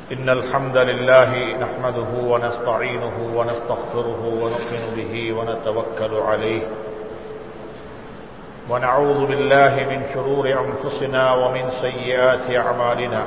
إن الحمد لله نحمده ونستعينه ونستغفره ونؤمن به ونتوكل عليه ونعوذ بالله من شرور أنفسنا ومن سيئات أعمالنا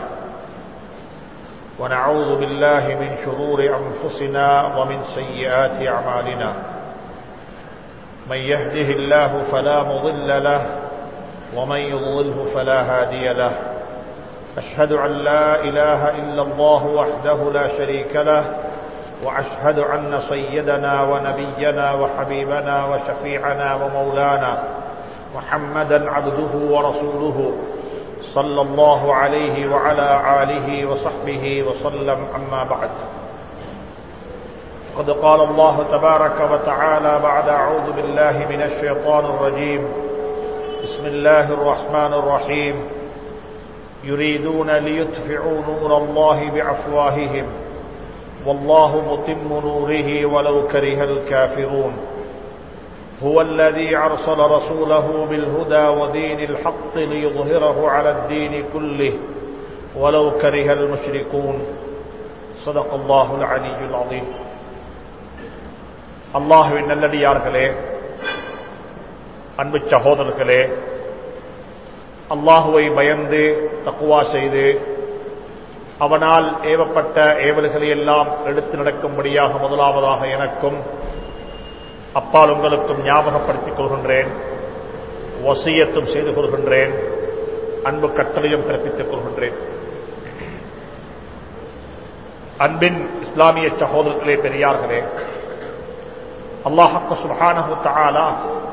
ونعوذ بالله من شرور أنفسنا ومن سيئات أعمالنا من يهده الله فلا مضل له ومن يضلله فلا هادي له أشهد أن لا إله إلا الله وحده لا شريك له وأشهد أن سيدنا ونبينا وحبيبنا وشفيعنا ومولانا محمدا عبده ورسوله صلى الله عليه وعلى آله وصحبه وسلم أما بعد قد قال الله تبارك وتعالى بعد أعوذ بالله من الشيطان الرجيم بسم الله الرحمن الرحيم يريدون ليطفئوا نور الله بأفواههم والله متم نوره ولو كره الكافرون هو الذي أرسل رسوله بالهدى ودين الحق ليظهره على الدين كله ولو كره المشركون صدق الله العلي العظيم அல்லாஹுவின் நல்லடியார்களே அன்பு சகோதரர்களே அல்லாஹுவை பயந்து தக்குவா செய்து அவனால் ஏவப்பட்ட ஏவல்களை எல்லாம் எடுத்து நடக்கும்படியாக முதலாவதாக எனக்கும் அப்பால் உங்களுக்கும் ஞாபகப்படுத்திக் கொள்கின்றேன் வசியத்தும் செய்து கொள்கின்றேன் அன்பு கட்டளையும் பிறப்பித்துக் கொள்கின்றேன் அன்பின் இஸ்லாமிய சகோதரர்களே பெரியார்களே அல்லாஹக்கு சுபானு தாலா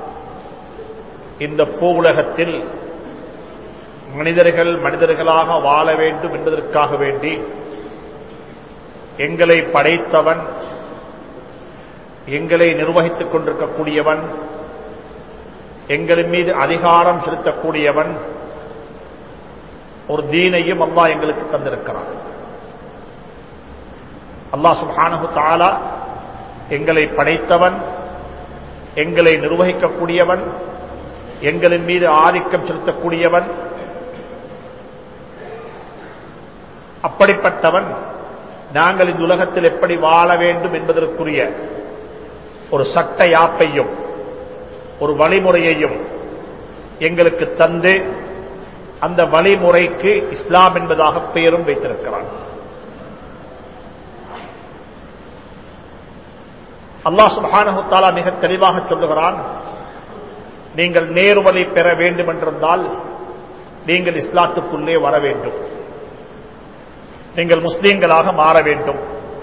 இந்த பூ உலகத்தில் மனிதர்கள் மனிதர்களாக வாழ வேண்டும் என்பதற்காக வேண்டி எங்களை படைத்தவன் எங்களை நிர்வகித்துக் கொண்டிருக்கக்கூடியவன் எங்களின் மீது அதிகாரம் செலுத்தக்கூடியவன் ஒரு தீனையும் அல்லா எங்களுக்கு தந்திருக்கிறான் அல்லா சுபானு தாலா எங்களை படைத்தவன் எங்களை நிர்வகிக்கக்கூடியவன் எங்களின் மீது ஆதிக்கம் செலுத்தக்கூடியவன் அப்படிப்பட்டவன் நாங்கள் இந்த உலகத்தில் எப்படி வாழ வேண்டும் என்பதற்குரிய ஒரு சட்ட யாப்பையும் ஒரு வழிமுறையையும் எங்களுக்கு தந்து அந்த வழிமுறைக்கு இஸ்லாம் என்பதாக பெயரும் வைத்திருக்கிறான் அல்லாஹ் சுபானகுத்தாலா மிக தெளிவாக சொல்லுகிறான் நீங்கள் நேர்வழி பெற வேண்டும் என்றிருந்தால் நீங்கள் இஸ்லாத்துக்குள்ளே வர வேண்டும் நீங்கள் முஸ்லீம்களாக மாற வேண்டும்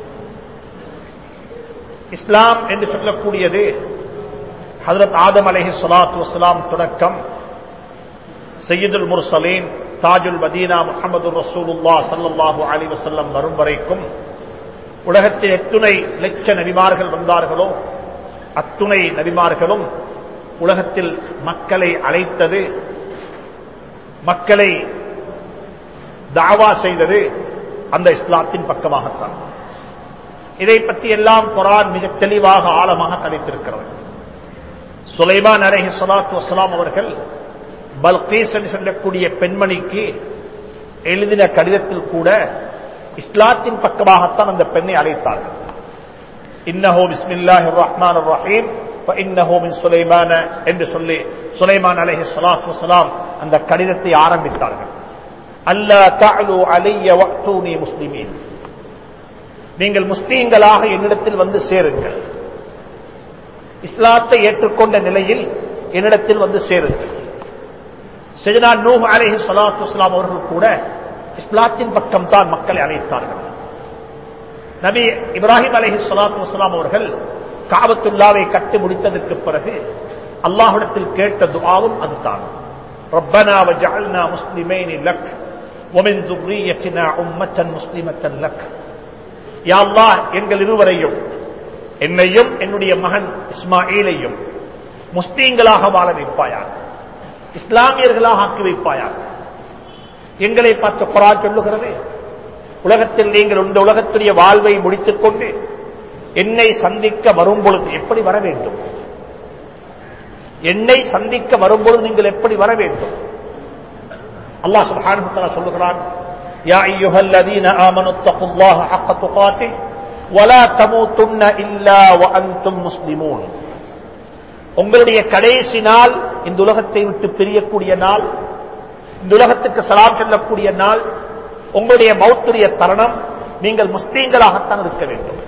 இஸ்லாம் என்று சொல்லக்கூடியது ஹதரத் ஆதம் அலஹி சலாத்து வஸ்லாம் தொடக்கம் சையீதுல் முர்சலீன் தாஜுல் மதீனா முகமது ரசூலுல்லா சல்லாஹூ அலி வசல்லம் வரும் வரைக்கும் உலகத்தில் எத்துணை லட்ச நபிமார்கள் வந்தார்களோ அத்துணை நபிமார்களும் உலகத்தில் மக்களை அழைத்தது மக்களை தாவா செய்தது அந்த இஸ்லாத்தின் பக்கமாகத்தான் இதை பற்றி எல்லாம் குரான் மிக தெளிவாக ஆழமாக கணித்திருக்கிறது சுலைமான் அலஹி சலாத்து வசலாம் அவர்கள் பல்கீஸ் என்று சொல்லக்கூடிய பெண்மணிக்கு எழுதின கடிதத்தில் கூட இஸ்லாத்தின் பக்கமாகத்தான் அந்த பெண்ணை அழைத்தார்கள் இன்னஹோ பிஸ்மில்லாஹி ரஹ்மான் ரஹீம் இன்னஹோ மின் சுலைமான என்று சொல்லி சுலைமான் அலஹி சலாத்து வசலாம் அந்த கடிதத்தை ஆரம்பித்தார்கள் அல்லா தாலு அலைய வக்தூனி முஸ்லிமீன் நீங்கள் முஸ்லீம்களாக என்னிடத்தில் வந்து சேருங்கள் இஸ்லாத்தை ஏற்றுக்கொண்ட நிலையில் என்னிடத்தில் வந்து சேருங்கள் செஜனா நூஹ் அலேஹி சலாத்து வஸ்லாம் அவர்கள் கூட இஸ்லாத்தின் பக்கம் தான் மக்களை அழைத்தார்கள் நபி இப்ராஹிம் அலஹி சலாத்து வஸ்லாம் அவர்கள் காபத்துல்லாவை கட்டி முடித்ததற்கு பிறகு அல்லாஹிடத்தில் கேட்ட துஆவும் அதுதான் ربنا وجعلنا مسلمين لك ومن ذريتنا أمة مسلمة لك يا الله எங்கள் இருவரையும் என்னையும் என்னுடைய மகன் இஸ்மாயிலையும் முஸ்லீம்களாக வாழ வைப்பாயாக இஸ்லாமியர்களாக ஆக்கி வைப்பாயாக எங்களை பார்த்து குரா சொல்லுகிறது உலகத்தில் நீங்கள் இந்த உலகத்துடைய வாழ்வை முடித்துக் கொண்டு என்னை சந்திக்க வரும் பொழுது எப்படி வர வேண்டும் என்னை சந்திக்க வரும்பொழுது நீங்கள் எப்படி வர வேண்டும் அல்லாஹ் சுப்ஹானஹு வ தஆலா சொல்லுகிறான் يا أيها الذين آمنوا اتقوا الله حق تقاته ولا تموتن إلا وأنتم مسلمون உங்களுடைய கடைசி நாள் இந்த உலகத்தை விட்டு பிரியக்கூடிய நாள் இந்த உலகத்துக்கு சலாம் சொல்லக்கூடிய நாள் உங்களுடைய மௌத்துடைய தருணம் நீங்கள் முஸ்லீம்களாகத்தான் இருக்க வேண்டும்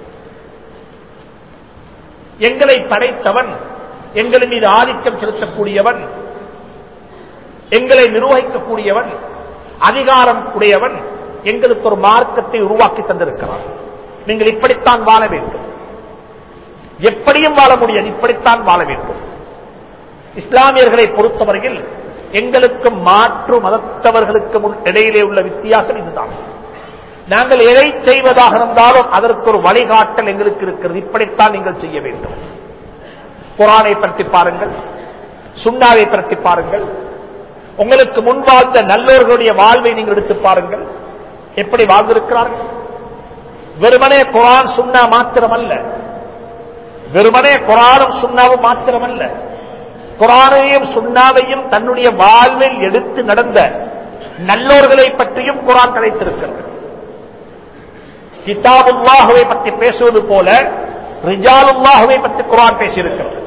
எங்களை படைத்தவன் எங்களின் மீது ஆதிக்கம் செலுத்தக்கூடியவன் எங்களை நிர்வகிக்கக்கூடியவன் அதிகாரம் உடையவன் எங்களுக்கு ஒரு மார்க்கத்தை உருவாக்கி தந்திருக்கிறான் நீங்கள் இப்படித்தான் வாழ வேண்டும் எப்படியும் வாழ முடியாது இப்படித்தான் வாழ வேண்டும் இஸ்லாமியர்களை பொறுத்தவரையில் எங்களுக்கு மாற்று மதத்தவர்களுக்கு முன் இடையிலே உள்ள வித்தியாசம் இதுதான் நாங்கள் எதை செய்வதாக இருந்தாலும் அதற்கு ஒரு வழிகாட்டல் எங்களுக்கு இருக்கிறது இப்படித்தான் நீங்கள் செய்ய வேண்டும் குரானை பற்றி பாருங்கள் சுண்ணாவை பற்றி பாருங்கள் உங்களுக்கு முன் வாழ்ந்த நல்லோர்களுடைய வாழ்வை நீங்கள் எடுத்து பாருங்கள் எப்படி வாழ்ந்திருக்கிறார்கள் வெறுமனே குரான் சுண்ணா மாத்திரமல்ல வெறுமனே குரானும் சுண்ணாவும் மாத்திரமல்ல குரானையும் சுண்ணாவையும் தன்னுடைய வாழ்வில் எடுத்து நடந்த நல்லோர்களை பற்றியும் குரான் கலைத்திருக்கிறது கிதாபுல்லாஹுவை பற்றி பேசுவது போல ரிஜாலுல்லாஹுவை பற்றி குரான் பேசியிருக்கிறது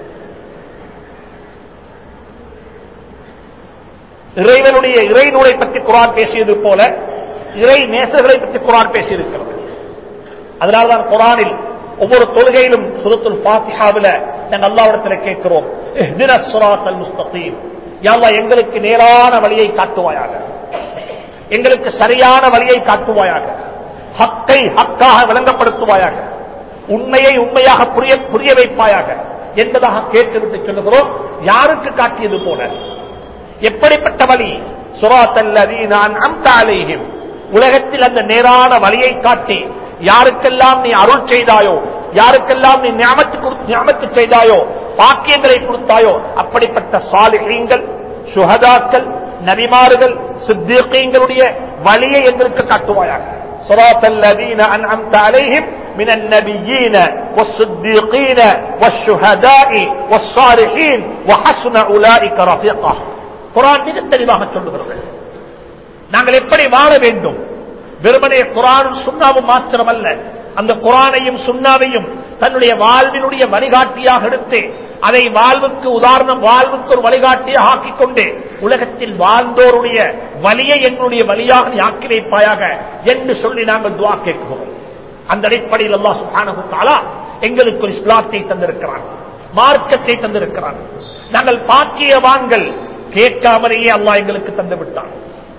இறைவனுடைய இறை நூலை பற்றி குரான் பேசியது போல இறை நேசர்களை பற்றி குரான் பேசியிருக்கிறது அதனால்தான் குரானில் ஒவ்வொரு தொழுகையிலும் சுரத்துல் பாத்திஹாவில் நாங்கள் அல்லாவிடத்தில் கேட்கிறோம் முஸ்தகீம் யாவா எங்களுக்கு நேரான வழியை காட்டுவாயாக எங்களுக்கு சரியான வழியை காட்டுவாயாக ஹக்கை ஹக்காக விளங்கப்படுத்துவாயாக உண்மையை உண்மையாக புரிய புரிய வைப்பாயாக என்பதாக கேட்டுவிட்டு சொல்லுகிறோம் யாருக்கு காட்டியது போல எப்படிப்பட்ட வழி சுராத்தல்லதீனான் அம்தாலேயும் உலகத்தில் அந்த நேரான வழியை காட்டி யாருக்கெல்லாம் நீ அருள் செய்தாயோ யாருக்கெல்லாம் நீ ஞாபத்து செய்தாயோ பாக்கியங்களை கொடுத்தாயோ அப்படிப்பட்ட சாலிகங்கள் சுகதாக்கள் நபிமார்கள் சித்தீக்கங்களுடைய வழியை எங்களுக்கு காட்டுவாயாக صراط الذين أنعمت عليهم من النبيين والصديقين والشهداء والصالحين وحسن أولئك رفيقا குரான் மிக தெளிவாக சொல்லுகிறது நாங்கள் எப்படி வாழ வேண்டும் வெறுமனே குரானும் சுண்ணாவும் மாத்திரமல்ல அந்த குரானையும் சுண்ணாவையும் தன்னுடைய வாழ்வினுடைய வழிகாட்டியாக எடுத்து அதை வாழ்வுக்கு உதாரணம் வாழ்வுக்கு ஒரு வழிகாட்டியாக ஆக்கிக் கொண்டு உலகத்தில் வாழ்ந்தோருடைய வழியை எங்களுடைய வழியாக நீ ஆக்கி வைப்பாயாக என்று சொல்லி நாங்கள் துவா கேட்கிறோம் அந்த அடிப்படையில் அல்லா சுபானு தாலா எங்களுக்கு ஒரு இஸ்லாத்தை தந்திருக்கிறான் மார்க்கத்தை தந்திருக்கிறான் நாங்கள் பாக்கியவான்கள் கேட்காமலேயே அல்லாஹ் எங்களுக்கு தந்து விட்டான்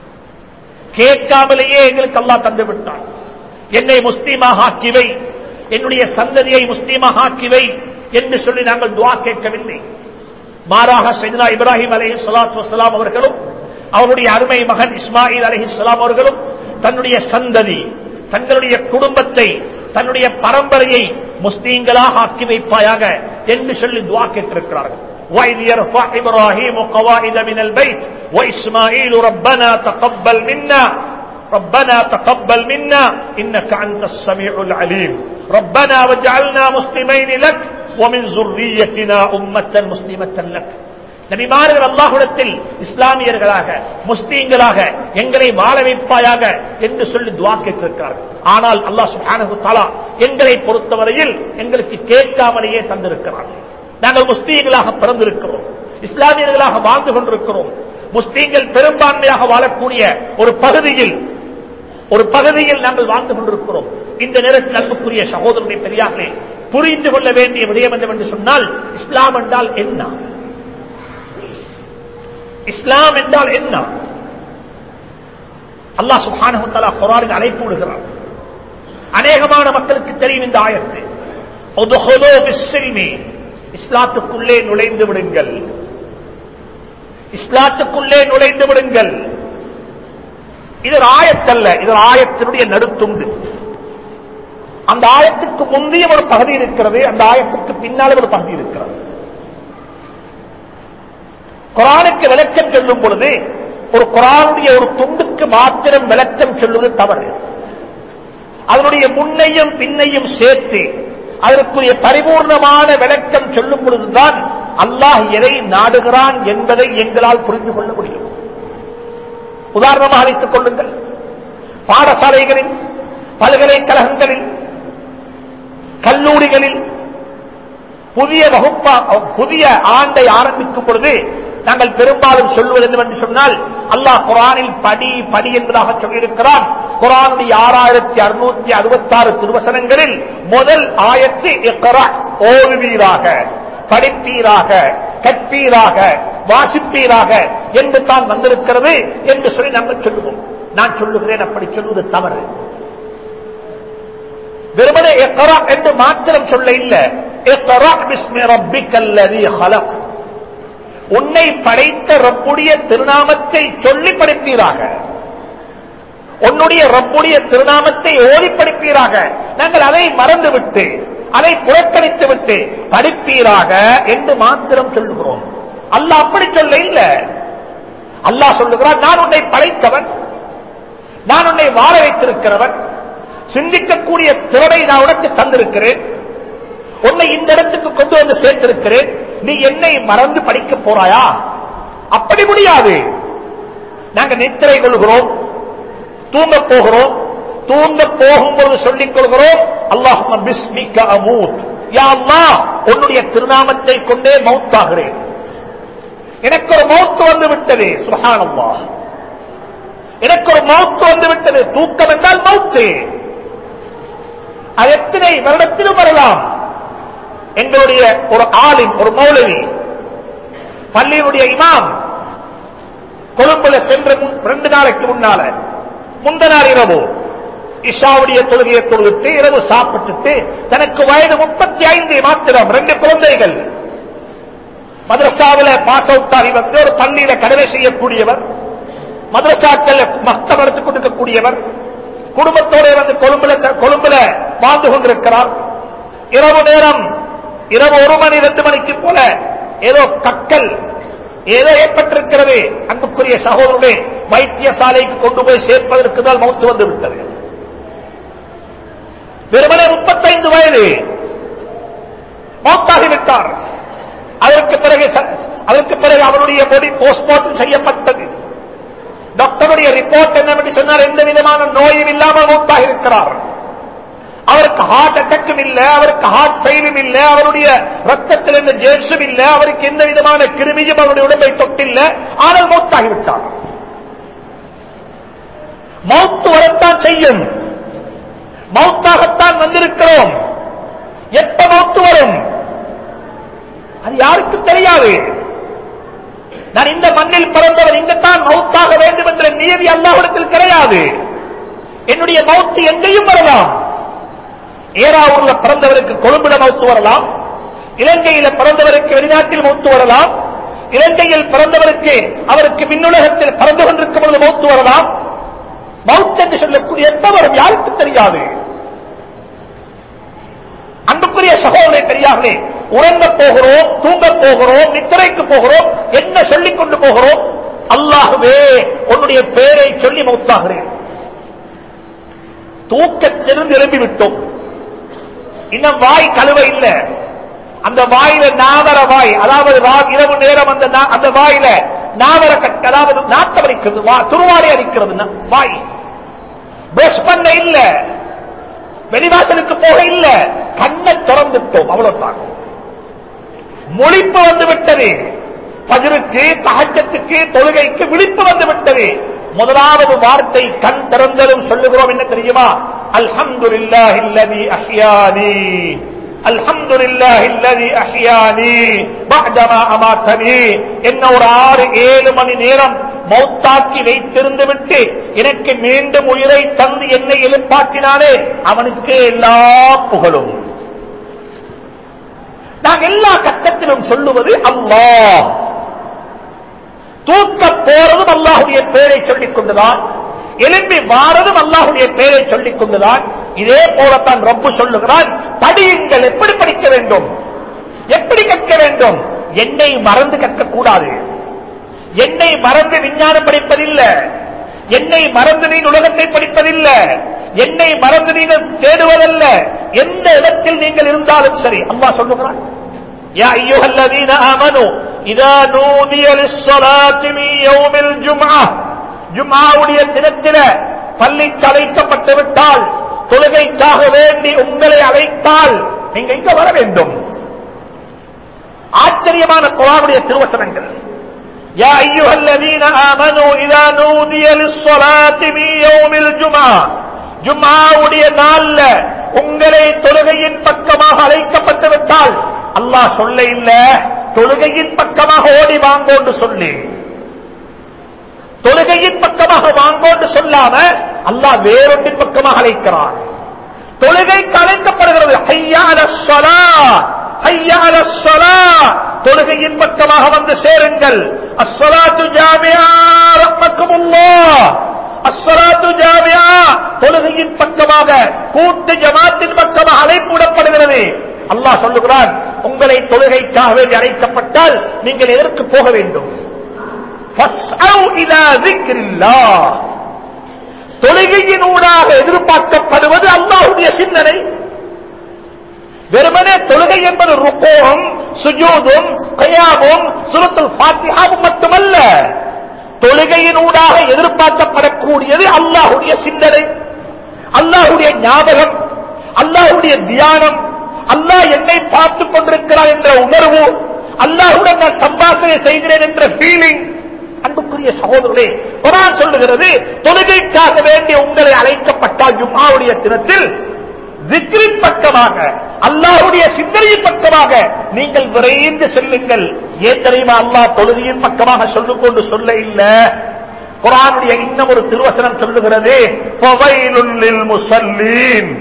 கேட்காமலேயே எங்களுக்கு அல்லாஹ் தந்து விட்டான் என்னை முஸ்லீமாக ஆக்கிவை என்னுடைய சந்ததியை முஸ்லீமாக ஆக்கிவை என்று சொல்லி நாங்கள் துவா கேட்கவில்லை மாறாக சைதனா இப்ராஹிம் அலஹி சலாத்து வலாம் அவர்களும் அவருடைய அருமை மகன் இஸ்மாயில் அலஹி சலாம் அவர்களும் தன்னுடைய சந்ததி தங்களுடைய குடும்பத்தை தன்னுடைய பரம்பரையை முஸ்லீம்களாக ஆக்கி வைப்பாயாக என்று சொல்லி துவா கேட்டிருக்கிறார்கள் وإذ يرفع إبراهيم قواعد من البيت وإسماعيل ربنا تقبل منا ربنا تقبل منا إنك أنت السميع العليم ربنا واجعلنا مسلمين لك ومن ذريتنا أمة مسلمة لك நபிமார்கள் அல்லாஹுடத்தில் இஸ்லாமியர்களாக முஸ்லீம்களாக எங்களை வாழ வைப்பாயாக என்று சொல்லி துவா கேட்டிருக்கிறார்கள் ஆனால் அல்லாஹ் சுஹானு தாலா எங்களை பொறுத்தவரையில் எங்களுக்கு கேட்காமலேயே தந்திருக்கிறார்கள் நாங்கள் முஸ்லீம்களாக பிறந்திருக்கிறோம் இஸ்லாமியர்களாக வாழ்ந்து கொண்டிருக்கிறோம் முஸ்லீம்கள் பெரும்பான்மையாக வாழக்கூடிய ஒரு பகுதியில் ஒரு பகுதியில் நாங்கள் வாழ்ந்து கொண்டிருக்கிறோம் இந்த நேரத்தில் அன்புக்குரிய சகோதரனை பெரியார்களே புரிந்து கொள்ள வேண்டிய விடயம் என்று சொன்னால் இஸ்லாம் என்றால் என்ன இஸ்லாம் என்றால் என்ன அல்லாஹ் சுபானு குரானில் அழைப்பு விடுகிறார் அநேகமான மக்களுக்கு தெரியும் இந்த ஆயத்து இஸ்லாத்துக்குள்ளே நுழைந்து விடுங்கள் இஸ்லாத்துக்குள்ளே நுழைந்து விடுங்கள் இது ஒரு ஆயத்தல்ல இது ஒரு ஆயத்தினுடைய நடுத்துண்டு அந்த ஆயத்துக்கு முந்தைய ஒரு பகுதி இருக்கிறது அந்த ஆயத்துக்கு பின்னால் ஒரு பகுதி இருக்கிறது குரானுக்கு விளக்கம் சொல்லும் பொழுது ஒரு குரானுடைய ஒரு துண்டுக்கு மாத்திரம் விளக்கம் சொல்லுவது தவறு அதனுடைய முன்னையும் பின்னையும் சேர்த்து அதற்குரிய பரிபூர்ணமான விளக்கம் சொல்லும் பொழுதுதான் அல்லாஹ் எதை நாடுகிறான் என்பதை எங்களால் புரிந்து கொள்ள முடியும் உதாரணமாக வைத்துக் கொள்ளுங்கள் பாடசாலைகளில் பல்கலைக்கழகங்களில் கல்லூரிகளில் புதிய வகுப்பா புதிய ஆண்டை ஆரம்பிக்கும் பொழுது நாங்கள் பெரும்பாலும் சொல்வது என்னவென்று சொன்னால் அல்லாஹ் குரானில் படி படி என்பதாக சொல்லியிருக்கிறான் குரானுடைய ஆறாயிரத்தி அறுநூத்தி அறுபத்தாறு திருவசனங்களில் முதல் ஆயத்து இக்ரா, ஓதுவீராக படிப்பீராக கற்பீராக வாசிப்பீராக என்று தான் வந்திருக்கிறது என்று சொல்லி நாங்கள் சொல்லுவோம் நான் சொல்லுகிறேன் அப்படி சொல்லுவது தவறு வெறுமனே இக்ரா என்று மாத்திரம் சொல்ல இல்ல இக்ரா பிஸ்மி ரப்பிக்கல்லதி ஹலக் உன்னை படைத்த ரப்புடைய திருநாமத்தை சொல்லி படிப்பீராக உன்னுடைய ரப்புடைய திருநாமத்தை ஓதி படிப்பீராக நாங்கள் அதை மறந்துவிட்டு அதை புறக்கணித்து விட்டு படிப்பீராக என்று மாத்திரம் சொல்லுகிறோம் அல்லாஹ் அப்படி சொல்ல இல்ல அல்லாஹ் சொல்லுகிறான் நான் உன்னை படைத்தவன் நான் உன்னை வாழ வைத்திருக்கிறவன் சிந்திக்கக்கூடிய திறமை நான் உனக்கு தந்திருக்கிறேன் உன்னை இந்த இடத்துக்கு கொண்டு வந்து சேர்த்திருக்கிறேன் நீ என்னை மறந்து படிக்க போறாயா அப்படி முடியாது நாங்க நித்திரை கொள்கிறோம் தூங்க போகிறோம் தூங்க போகும்போது சொல்லிக் கொள்கிறோம் அல்லாஹ் பிஸ்மிக்க அமூத் யா அல்லாஹ் உன்னுடைய திருநாமத்தை கொண்டே மௌத்தாகிறேன் எனக்கு ஒரு மௌத்து வந்து விட்டது சுஹானல்லாஹ் எனக்கு ஒரு மௌத்து வந்து விட்டது தூக்கம் என்றால் மௌத்து அது எத்தனை வருடத்திலும் வரலாம் எங்களுடைய ஒரு ஆளின் ஒரு மௌலவி பள்ளியினுடைய இமாம் கொழும்புல சென்ற முன்- ரெண்டு நாளைக்கு முன்னால முந்த நாள் இரவு இஷாவுடைய தொழுகையை தொழுவிட்டு இரவு சாப்பிட்டுட்டு தனக்கு வயது முப்பத்தி ஐந்து மாத்திரம் ரெண்டு குழந்தைகள் மதரசாவில பாஸ் அவுட் ஆகி வந்து ஒரு பள்ளியில கடமை செய்யக்கூடியவர் மதரசாக்கள் மக்தம் எடுத்துக் கொண்டிருக்கக்கூடியவர் குடும்பத்தோட வந்து கொழும்புல கொழும்புல வாழ்ந்து கொண்டிருக்கிறார் இரவு நேரம் இரவு ஒரு மணி ரெண்டு மணிக்கு போல ஏதோ கக்கல் ஏதோ ஏற்பட்டிருக்கிறது அன்புக்குரிய சகோதரர்களே வைத்தியசாலைக்கு கொண்டு போய் சேர்ப்பதற்கு தான் மௌத்து வந்து விட்டது வெறுமனே முப்பத்தைந்து வயது மௌத்தாகிவிட்டார் அதற்கு பிறகு ச- அதற்கு பிறகு அவருடைய பொடி போஸ்ட்மார்ட்டம் செய்யப்பட்டது டாக்டருடைய ரிப்போர்ட் என்னவென்று சொன்னால் எந்த விதமான நோயும் இல்லாமல் மௌத்தாக இருக்கிறார் அவருக்கு ஹார்ட் அட்டாக்கும் இல்ல அவருக்கு ஹார்ட் ஃபெயிலும் இல்ல அவருடைய ரத்தத்தில் எந்த ஜேர்ஸும் இல்ல அவருக்கு எந்த விதமான கிருமியும் அவருடைய உடம்பை தொட்டில்ல ஆனால் மௌத்தாகிவிட்டார் மௌத்து வரத்தான் செய்யும் மௌத்தாகத்தான் வந்திருக்கிறோம் எப்ப மௌத்து வரும் அது யாருக்கும் தெரியாது நான் இந்த மண்ணில் பிறந்தவர் இங்கத்தான் மௌத்தாக வேண்டும் என்ற நியதி அல்லாஹ்விடத்தில் கிடையாது என்னுடைய மௌத்து எங்கேயும் வரலாம் ஏராவூர்ல பிறந்தவருக்கு கொழும்புல மௌத்து வரலாம் இலங்கையில பிறந்தவருக்கு வெளிநாட்டில் மௌத்து வரலாம் இலங்கையில் பிறந்தவருக்கு அவருக்கு மின்னுலகத்தில் பிறந்து கொண்டிருக்கும் பொழுது மௌத்து வரலாம் மௌத் என்று சொல்லக்கூடிய எப்ப வரும் யாருக்கு தெரியாது அன்புக்குரிய சகோதரனை தெரியாமலே உறங்க போகிறோம் தூங்க போகிறோம் நித்திரைக்கு போகிறோம் என்ன சொல்லிக் கொண்டு போகிறோம் அல்லாஹுவே உன்னுடைய பேரை சொல்லி மௌத்தாகிறேன் தூக்கத்திலிருந்து எழும்பி விட்டோம் இன்னும் வாய் கழுவ இல்ல அந்த வாயில நாவர வாய் அதாவது வா- இரவு நேரம் அந்த நா- அந்த வாயில நாவர கட் அதாவது நாட்டம் அடிக்கிறது வா- துருவாடை அடிக்கிறது ந- வாய் பிரஷ் பண்ண இல்ல வெளிவாசலுக்கு போக இல்ல கண்ணை திறந்துட்டோம் அவ்வளவுதான் மொழிப்பு வந்து விட்டது பஜருக்கு தகச்சத்துக்கு தொழுகைக்கு விழிப்பு வந்து விட்டது முதலாவது வார்த்தை கண் திறந்ததும் சொல்லுகிறோம் என்ன தெரியுமா அல்ஹம்துலில்லாஹி அல்லதி அஹ்யானி அல்ஹம்துலில்லாஹி அல்லதி அஹ்யானி பஅதமா அமாத்தனி என்ன ஒரு ஆறு ஏழு மணி நேரம் மௌத்தாக்கி வைத்திருந்து விட்டு எனக்கு மீண்டும் உயிரை தந்து என்னை எழுப்பாட்டினாலே அவனுக்கு எல்லா புகழும் நான் எல்லா கட்டத்திலும் சொல்லுவது அல்லாஹ் தூக்க போறதும் அல்லாஹுடைய பேரை சொல்லிக் கொண்டுதான் எழும்பி வாரதும் அல்லாஹுடைய பேரை சொல்லிக் கொண்டுதான் இதே போலத்தான் ரப்பு சொல்லுகிறான் படியுங்கள் எப்படி படிக்க வேண்டும் எப்படி கற்க வேண்டும் என்னை மறந்து கற்கக்கூடாது என்னை மறந்து விஞ்ஞானம் படிப்பதில்லை என்னை மறந்து நீ உலகத்தை படிப்பதில்லை என்னை மறந்து நீங்கள் தேடுவதல்ல எந்த இடத்தில் நீங்கள் இருந்தாலும் சரி அல்லாஹ் சொல்லுகிறான் يا أيها الذين آمنوا إذا نودي للصلاة من يوم الجمعة ஜும்ஆவுடைய தினத்தில பள்ளிக்கு அழைக்கப்பட்டு விட்டால் தொழுகைக்காக வேண்டி உங்களை அழைத்தால் நீங்க இங்க வர வேண்டும் ஆச்சரியமான குரானுடைய திருவசனங்கள் يا أيها الذين آمنوا إذا نودي للصلاة من يوم الجمعة ஜும்மாவுடைய நாள்ல உங்களை தொழுகையின் பக்கமாக அழைக்கப்பட்டு விட்டால் அல்லாஹ் சொல்ல இல்ல தொழுகையின் பக்கமாக ஓடி வாங்கோண்டு சொல்லி தொழுகையின் பக்கமாக வாங்கோண்டு சொல்லாம அல்லாஹ் வேறொன்றின் பக்கமாக அழைக்கிறான் தொழுகைக்கு அழைக்கப்படுகிறது ஹையான ஸலா ஹையான ஸலா தொழுகையின் பக்கமாக வந்து சேருங்கள் அஸ்ஸலாத்து ஜாமிஆ ரஹ்மத்துல்லாஹ் அஸ்ஸலாத்து ஜாமிஆ தொழுகையின் பக்கமாக கூட்டு ஜமாத்தின் பக்கமாக அழைப்பு விடப்படுகிறது அல்லாஹ் சொல்லுகிறான் உங்களை தொழுகைக்காக வேண்டி அழைக்கப்பட்டால் நீங்கள் எதற்கு போக வேண்டும் ஃபஸ்அவ் இலா ذிக்ரில்லாஹ் தொழுகையினூடாக எதிர்பார்க்கப்படுவது அல்லாஹ்வுடைய சிந்தனை வெறுமனே தொழுகை என்பது ருக்கோவும் சுஜூதும் கயாமும் சுரத்துல் ஃபாத்திஹாவும் மட்டுமல்ல தொழுகையினூடாக எதிர்பார்க்கப்படக்கூடியது அல்லாஹுடைய சிந்தனை அல்லாஹுடைய ஞாபகம் அல்லாஹுடைய தியானம் அல்லாஹ் என்னை பார்த்துக் கொண்டிருக்கிறார் என்ற உணர்வு அல்லாஹுடன் நான் சம்பாஷணை செய்கிறேன் என்ற ஃபீலிங் அன்புக்குரிய சகோதரர்களே குரான் சொல்லுகிறது தொழுகைக்காக வேண்டிய உங்களை அழைக்கப்பட்டால் ஜும்மாவுடைய தினத்தில் ஜிக்ரின் பக்கமாக அல்லாஹுடைய சிந்தனையின் பக்கமாக நீங்கள் விரைந்து செல்லுங்கள் ஏன் தெரியுமா அல்லாஹ் தொழுகையின் பக்கமாக சொல்லிக் கொண்டு சொல்ல இல்ல குரானுடைய இன்னும் ஒரு திருவசனம் சொல்லுகிறது ஃபவைலுல் லில் முஸல்லீன்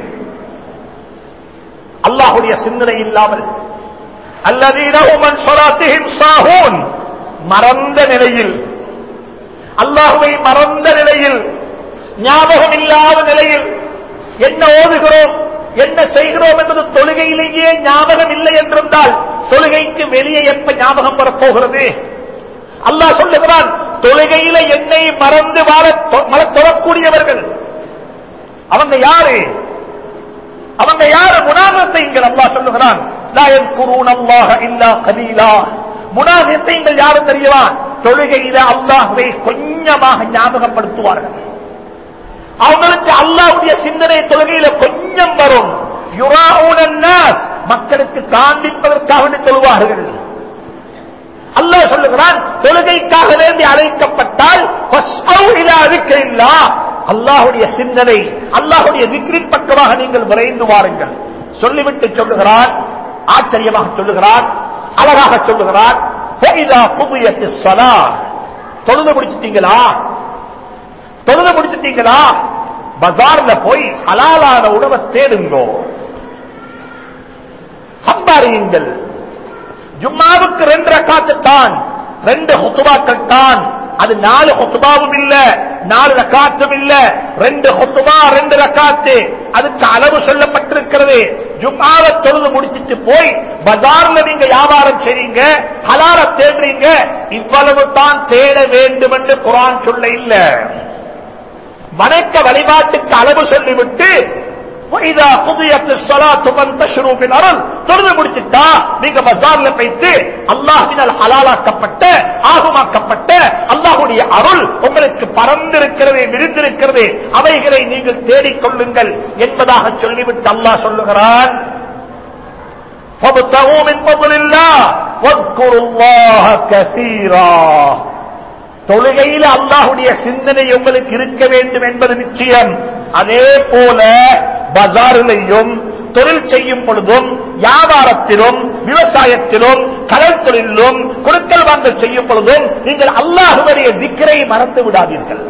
அல்லாஹுடைய சிந்தனை இல்லாமல் அல்லதீனஹுமன் ஸலாத்திஹிம் சாஹூன் மறந்த நிலையில் அல்லாஹுவை மறந்த நிலையில் ஞாபகம் இல்லாத நிலையில் என்ன ஓதுகிறோம் என்ன செய்கிறோம் என்பது தொழுகையிலேயே ஞாபகம் இல்லை என்றிருந்தால் தொழுகைக்கு வெளியே எப்ப ஞாபகம் வரப்போகிறது அல்லாஹ் சொல்லுகிறான் தொழுகையில என்னை மறந்து வாழ மல தொழக்கூடியவர்கள் அவங்க யாரு அவங்க யாரு முனாகத்தைங்கள் அல்லாஹ் சொல்லுகிறான் லா யذ்குரூன அல்லாஹ இல்லா கலீலா முனாகத்தைங்கள் யாரும் தெரியுமா தொழுகையில அல்லாஹ்வை கொஞ்சமாக ஞாபகப்படுத்துவார்கள் அவங்களுக்கு அல்லாஹ்வுடைய சிந்தனை தொழுகையில கொஞ்சம் வரும் யுராஊன நாஸ் மக்களுக்கு காண்பிப்பதற்காக வேண்டி தொழுவார்கள் அல்லாஹ் சொல்லுகிறான் தொழுகைக்காக வேண்டி அழைக்கப்பட்டால் அறிக்கையில்லா அல்லாஹுடைய சிந்தனை அல்லாஹுடைய விக்ரின் பக்கமாக நீங்கள் விரைந்து வாருங்கள் சொல்லிவிட்டு சொல்லுகிறான் ஆச்சரியமாக சொல்லுகிறான் அழகாக சொல்லுகிறான் புதியத்து சலா தொழுது முடிச்சிட்டீங்களா தொழுது முடிச்சிட்டீங்களா பஜார்ல போய் ஹலாலான உணவை தேடுங்கோ சம்பாரியுங்கள் ஜும்மாவுக்கு ரெண்டு ரக்காத்து தான் ரெண்டு ஹொத்துபாக்கள் தான் அது நாலு ஹொத்துபாவும் இல்ல நாலு ரக்காத்தும் இல்ல ரெண்டு ஹொத்துபா ரெண்டு ரக்காத்து அதுக்கு அளவு சொல்லப்பட்டிருக்கிறது ஜும்மாவை தொழுது முடிச்சிட்டு போய் பஜார்ல நீங்க வியாபாரம் செய்றீங்க ஹலால தேடுறீங்க இவ்வளவு தான் தேட வேண்டும் என்று குரான் சொல்ல இல்ல வணக்க வழிபாட்டுக்கு அளவு சொல்லிவிட்டு وَإِذَا قُضِيَتِ الصَّلَاةُ فَانْتَشِرُوا فِي الْأَرْضِ தொழுது முடிச்சிட்டா நீங்க பஜார்ல போயிட்டு அல்லாஹ்வினால் ஹலாலாக்கப்பட்ட ஆகுமாக்கப்பட்ட அல்லாஹ்வுடைய அருள் உங்களுக்கு பறந்திருக்கிறது விரிந்திருக்கிறது அவைகளை நீங்கள் தேடிக் கொள்ளுங்கள் என்பதாக சொல்லிவிட்டு அல்லாஹ் சொல்லுகிறான் فَابْتَغُوا مِنْ فَضْلِ اللَّهِ وَاذْكُرُوا اللَّهَ كَثِيرًا தொழுகையில் அல்லாஹுடைய சிந்தனை உங்களுக்கு இருக்க வேண்டும் என்பது நிச்சயம் அதே போல பஜாரிலையும் தொழில் செய்யும் பொழுதும் வியாபாரத்திலும் விவசாயத்திலும் கடல் தொழிலும் கொடுக்கல் வாங்கல் செய்யும் பொழுதும் நீங்கள் அல்லாஹுடைய திக்கரை மறந்து விடாதீர்கள்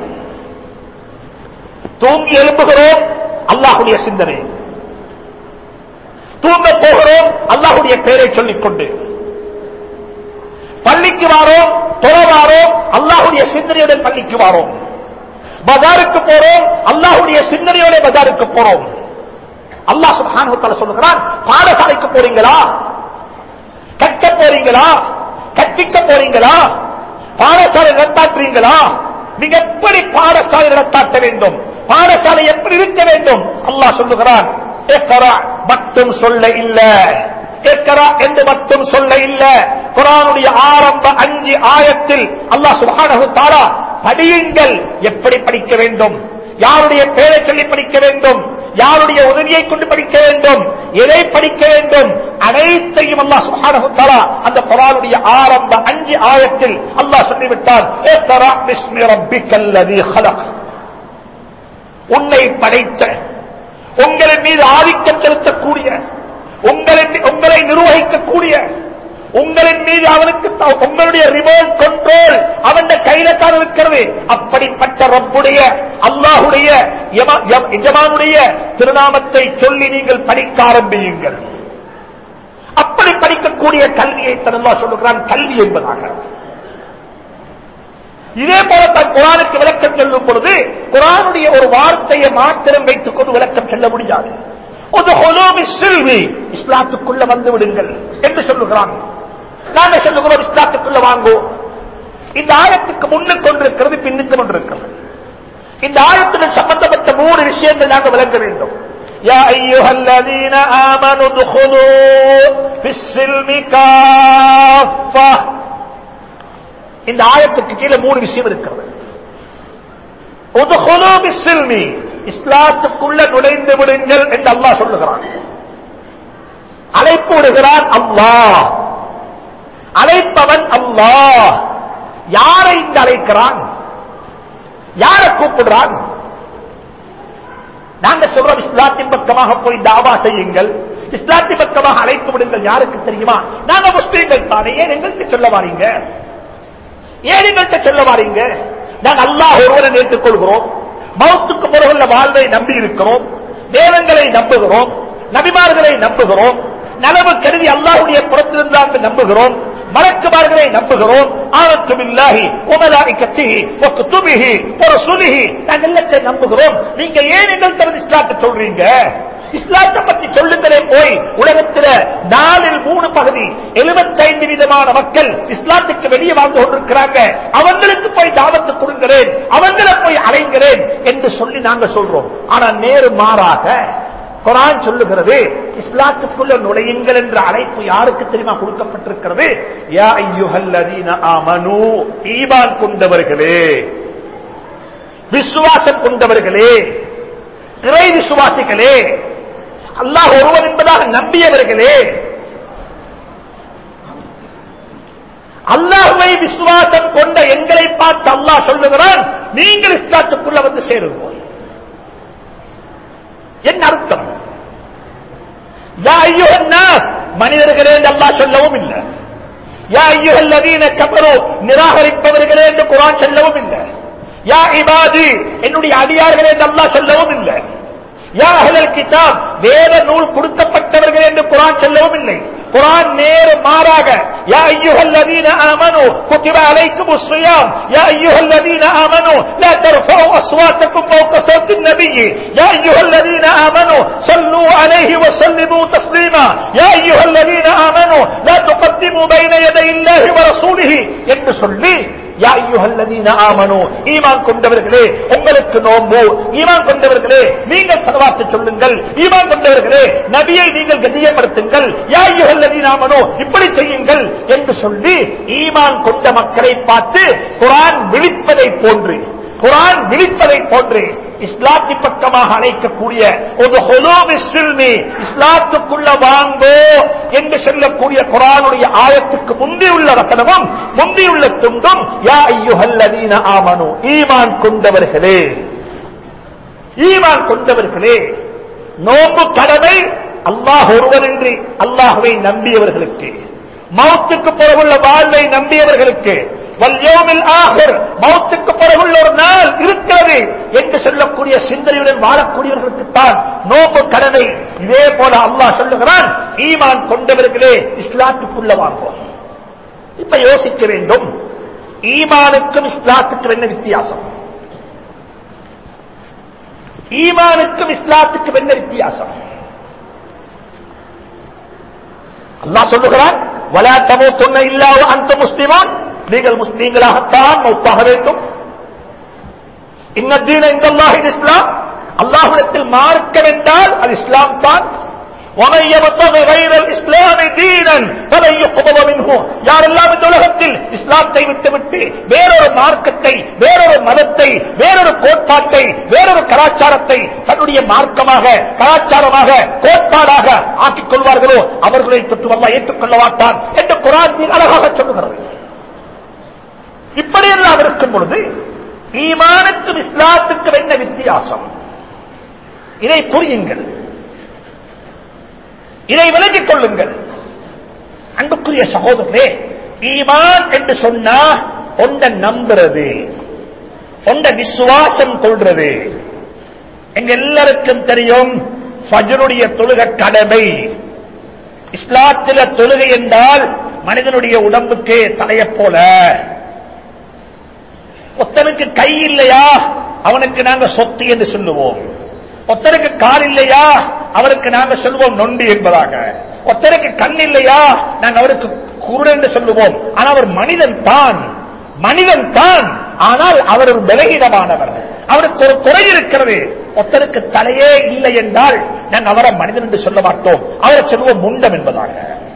தூங்கி எழுப்புகிறோம் அல்லாஹுடைய சிந்தனை தூங்க போகிறோம் அல்லாஹுடைய பெயரை சொல்லிக் கொண்டு பள்ளிக்கு வாரோம் தொழவாரோம் அல்லாஹுடைய சிந்தனையுடன் பள்ளிக்கு வாரோம் பஜாருக்கு போறோம் அல்லாஹுடைய சிந்தனையோட பஜாருக்கு போறோம் அல்லாஹ் சுபானுத்தால சொல்லுகிறான் பாடசாலைக்கு போறீங்களா கற்க போறீங்களா கற்பிக்க போறீங்களா பாடசாலை நடத்தாற்றுறீங்களா நீங்க எப்படி பாடசாலை நடத்தாட்ட வேண்டும் பாடசாலை எப்படி இருக்க வேண்டும் அல்லாஹ் சொல்லுகிறான் "இக்ரா" மட்டும் சொல்ல இல்ல கேட்கிறா என்று மட்டும் சொல்ல இல்ல குரானுடைய ஆரம்ப அஞ்சு ஆயத்தில் அல்லாஹ் சுப்ஹானஹு தஆலா படியுங்கள் எப்படி படிக்க வேண்டும் யாருடைய பெயரை சொல்லி படிக்க வேண்டும் யாருடைய உதவியை கொண்டு படிக்க வேண்டும் எதை படிக்க வேண்டும் அனைத்தையும் அல்லாஹ் சுப்ஹானஹு தஆலா அந்த குர்ஆனுடைய ஆரம்ப அஞ்சு ஆயத்தில் அல்லாஹ் சொல்லிவிட்டார் இக்ரா பிஸ்மி ரப்பிக்கல் லதீ خلق உன்னை படைத்த உங்களின் மீது ஆதிக்கம் செலுத்தக்கூடிய உங்களின் உங்களை நிர்வகிக்கக்கூடிய உங்களின் மீது அவனுக்கு த- உங்களுடைய ரிமோட் கண்ட்ரோல் அவன் கையில தான் இருக்கிறது அப்படிப்பட்ட ரப்புடைய அல்லாஹுடைய யம- யம்- எஜமானுடைய திருநாமத்தை சொல்லி நீங்கள் படிக்க ஆரம்பியுங்கள் அப்படி படிக்கக்கூடிய கல்வியை தனல்லா சொல்லுகிறான் கல்வி என்பதாக இதே போல தன் குரானுக்கு விளக்கம் சொல்லும் பொழுது குரானுடைய ஒரு வார்த்தையை மாத்திரம் வைத்துக் கொண்டு விளக்கம் சொல்ல முடியாது ஒரு ஹொலோமி சில்வி இஸ்லாத்துக்குள்ள வந்து விடுங்கள் என்று சொல்லுகிறான் நாங்கள் சொல்லுகிறோம் இஸ்லாத்துக்குள்ள வாங்கோ இந்த ஆயத்துக்கு முன்னுக்கு கொண்டிருக்கிறது பின்னுக்கு கொண்டிருக்கிறது இந்த ஆயத்துடன் சம்பந்தப்பட்ட மூணு விஷயங்கள் நாங்கள் விளங்க வேண்டும் يا أيها الذين آمنوا ادخلوا في السلم كافة இந்த ஆயத்துக்கு கீழே மூணு விஷயம் இருக்கிறது உதுகுலு பிஸ்ஸில்மி, இஸ்லாத்துக்குள்ள நுழைந்து விடுங்கள் என்று அல்லாஹ் சொல்லுகிறான் அழைப்பு விடுகிறான் அல்லாஹ் அழைப்பவன் அல்லாஹ் யாரை இங்கு அழைக்கிறான் யாரை கூப்பிடுறான் நாங்க சொல்றோம் இஸ்லாத்தின் பக்கமாக போய் தாவா செய்யுங்கள் இஸ்லாத்தின் பக்கமாக அழைத்து விடுங்கள் யாருக்கு தெரியுமா நாங்க முஸ்லீம்கள் தானே ஏன் எங்களுக்கு சொல்ல வாரீங்க ஏன் எங்கள்கிட்ட சொல்ல வாரீங்க நான் அல்லாஹ் ஒருவரை ஏற்றுக் கொள்கிறோம் மௌத்துக்கு பிறகுள்ள வாழ்வை நம்பி இருக்கிறோம் வேதங்களை நம்புகிறோம் நபிமார்களை நம்புகிறோம் நலவு கருதி அல்லாஹ்வுடைய புறத்திலிருந்து நம்புகிறோம் மலக்குமார்களை நம்புகிறோம் ஆனத்து பில்லாஹி உமலாய்க்கத்திஹி வக்குத்துபிஹி வரசுலிஹி நாங்கள் எல்லாத்தை நம்புகிறோம் நீங்க ஏன் எங்கள் தனது இஸ்லாத்தை சொல்றீங்க இஸ்லாத்தை பத்தி சொல்லுங்களே போய் உலகத்தில் நாலில் மூணு பகுதி 75 விதமான மக்கள் இஸ்லாத்துக்கு வெளியே வாழ்ந்து கொண்டிருக்கிறாங்க அவங்களுக்கு போய் தாவத்து கொடுக்கிறேன் அவங்களை போய் அலைங்கிறேன் என்று சொல்லி நாங்க சொல்றோம் ஆனா நேரு மாறாக குரான் சொல்லுகிறது இஸ்லாத்துக்குள்ள நுழையுங்கள் என்ற அழைப்பு யாருக்கு தெரியுமா கொடுக்கப்பட்டிருக்கிறது யா ஐயுஹல்லதீன ஆமனு ஈமான் கொண்டவர்களே விசுவாசம் கொண்டவர்களே இறை விசுவாசிகளே அல்லாஹ் ஒருவர் என்பதாக நம்பியவர்களே அல்லாஹ்வை விசுவாசம் கொண்ட எங்களை பார்த்து அல்லாஹ் சொல்லுகிறான் நீங்கள் இஸ்லாத்துக்குள்ள வந்து சேருங்கள் என்ன அர்த்தம் யா ஐயுஹன் நாஸ் மனிதர்களே என்று அல்லாஹ் சொல்லவும் இல்லை யா ஐயுஹல் லதீன கபரு நிராகரிப்பவர்களே என்று குரான் சொல்லவும் இல்லை யா இபாதி என்னுடைய அடியார்களே என்று அல்லாஹ் சொல்லவும் இல்லை யா அஹ்லல் கிதாப் வேத நூல் கொடுக்கப்பட்டவர்கள் என்று குரான் சொல்லவும் இல்லை குரான் நேரு மாறாக யா ஐயுஹல் லதீன ஆமனு குத்திப அலைக்குமுஸ் ஸியாம் யா ஐயுஹல் லதீன ஆமனு லா தர்ஃபஉ அஸ்வாத்தக்கும் ஃபௌக ஸௌத்தி النبي يا ايها الذين امنوا صلوا عليه وسلموا تسليما يا ايها الذين امنوا لا تقدموا بين يدي الله ورسوله என்று சொல்லி யா ஐயுஹல்லதீன ஆமனு ஈமான் கொண்டவர்களே உங்களுக்கு நோம்பு ஈமான் கொண்டவர்களே நீங்கள் சலவாத்து சொல்லுங்கள் ஈமான் கொண்டவர்களே நபியை நீங்கள் கண்ணியப்படுத்துங்கள் யா ஐயுஹல்லதீன ஆமனு இப்படி செய்யுங்கள் என்று சொல்லி ஈமான் கொண்ட மக்களை பார்த்து குரான் விழிப்பதை போன்று குரான் விழிப்பதை போன்று இஸ்லாத்தி பக்கமாக அழைக்கக்கூடிய ஒரு ஹொலோமி சில்மி இஸ்லாத்துக்குள்ள வாங்கோ என்று சொல்லக்கூடிய குரானுடைய ஆயத்துக்கு முந்தியுள்ள வசனமும் முந்தியுள்ள துண்டும் யா ஐயுஹல்லதீன ஆமனு ஈமான் கொண்டவர்களே ஈமான் கொண்டவர்களே நோம்பு கடமை அல்லாஹ் ஒருவரின்றி அல்லாஹுவை நம்பியவர்களுக்கு மௌத்துக்கு பிறகுள்ள வாழ்வை நம்பியவர்களுக்கு வல்யோமில் ஆகர் மௌத்துக்கு பிறகுள்ள ஒரு நாள் இருக்கிறது என்று சொல்லக்கூடிய சிந்தனையுடன் வாழக்கூடியவர்களுக்குத்தான் நோம்பு கடமை இதே போல அல்லாஹ் சொல்லுகிறான் ஈமான் கொண்டவர்களே இஸ்லாத்துக்குள்ள வாங்குவோம் இப்ப யோசிக்க வேண்டும் ஈமானுக்கும் இஸ்லாத்துக்கும் என்ன வித்தியாசம் ஈமானுக்கும் இஸ்லாத்துக்கும் என்ன வித்தியாசம் அல்லாஹ் சொல்லுகிறான் வலா தமூத்துன்ன இல்லாத அந்த முஸ்லிமான் நீங்கள் முஸ்லீம்களாகத்தான் மௌத்தாக வேண்டும் இன்னத்தீன இந்த அல்லாஹின் இஸ்லாம் அல்லாஹிடத்தில் மார்க்கம் என்றால் அது இஸ்லாம் தான் ومن يبتغي غير الاسلام دينا فلن يقبل منه யாரெல்லாம் இந்த உலகத்தில் இஸ்லாத்தை விட்டுவிட்டு வேறொரு மார்க்கத்தை வேறொரு மதத்தை வேறொரு கோட்பாட்டை வேறொரு கலாச்சாரத்தை தன்னுடைய மார்க்கமாக கலாச்சாரமாக கோட்பாடாக ஆக்கிக் கொள்வார்களோ அவர்களை தொற்று அல்ல ஏற்றுக்கொள்ள மாட்டான் என்று குரான் மிக அழகாக சொல்லுகிறது இப்படியெல்லாம் இருக்கும் பொழுது ஈமானுக்கும் இஸ்லாத்துக்கும் என்ன வித்தியாசம் இதை புரியுங்கள் இதை விளங்கிக் கொள்ளுங்கள் அன்புக்குரிய சகோதரரே ஈமான் என்று சொன்னா ஒன்ற நம்புறது ஒன்ற விசுவாசம் கொள்றது எங்க எல்லாருக்கும் தெரியும் ஃபஜ்ருடைய தொழுக கடமை இஸ்லாத்தில தொழுகை என்றால் மனிதனுடைய உடம்புக்கு தலைய போல ஒத்தனுக்கு கை இல்லையா அவனுக்கு நாங்க சொத்து என்று சொல்லுவோம் ஒத்தனுக்கு கால் இல்லையா அவருக்கு நாங்க சொல்லுவோம் நொண்டி என்பதாக ஒத்தனுக்கு கண் இல்லையா நாங்க அவருக்கு குருடன் என்று சொல்லுவோம் ஆனால் அவர் மனிதன் தான் மனிதன் தான் ஆனால் அவர் ஒரு பலகீனமானவர் அவருக்கு ஒரு குறை இருக்கிறது ஒத்தனுக்கு தலையே இல்லை என்றால் நாங்கள் அவரை மனிதன் என்று சொல்ல மாட்டோம் அவரை சொல்லுவோம் முண்டம் என்பதாக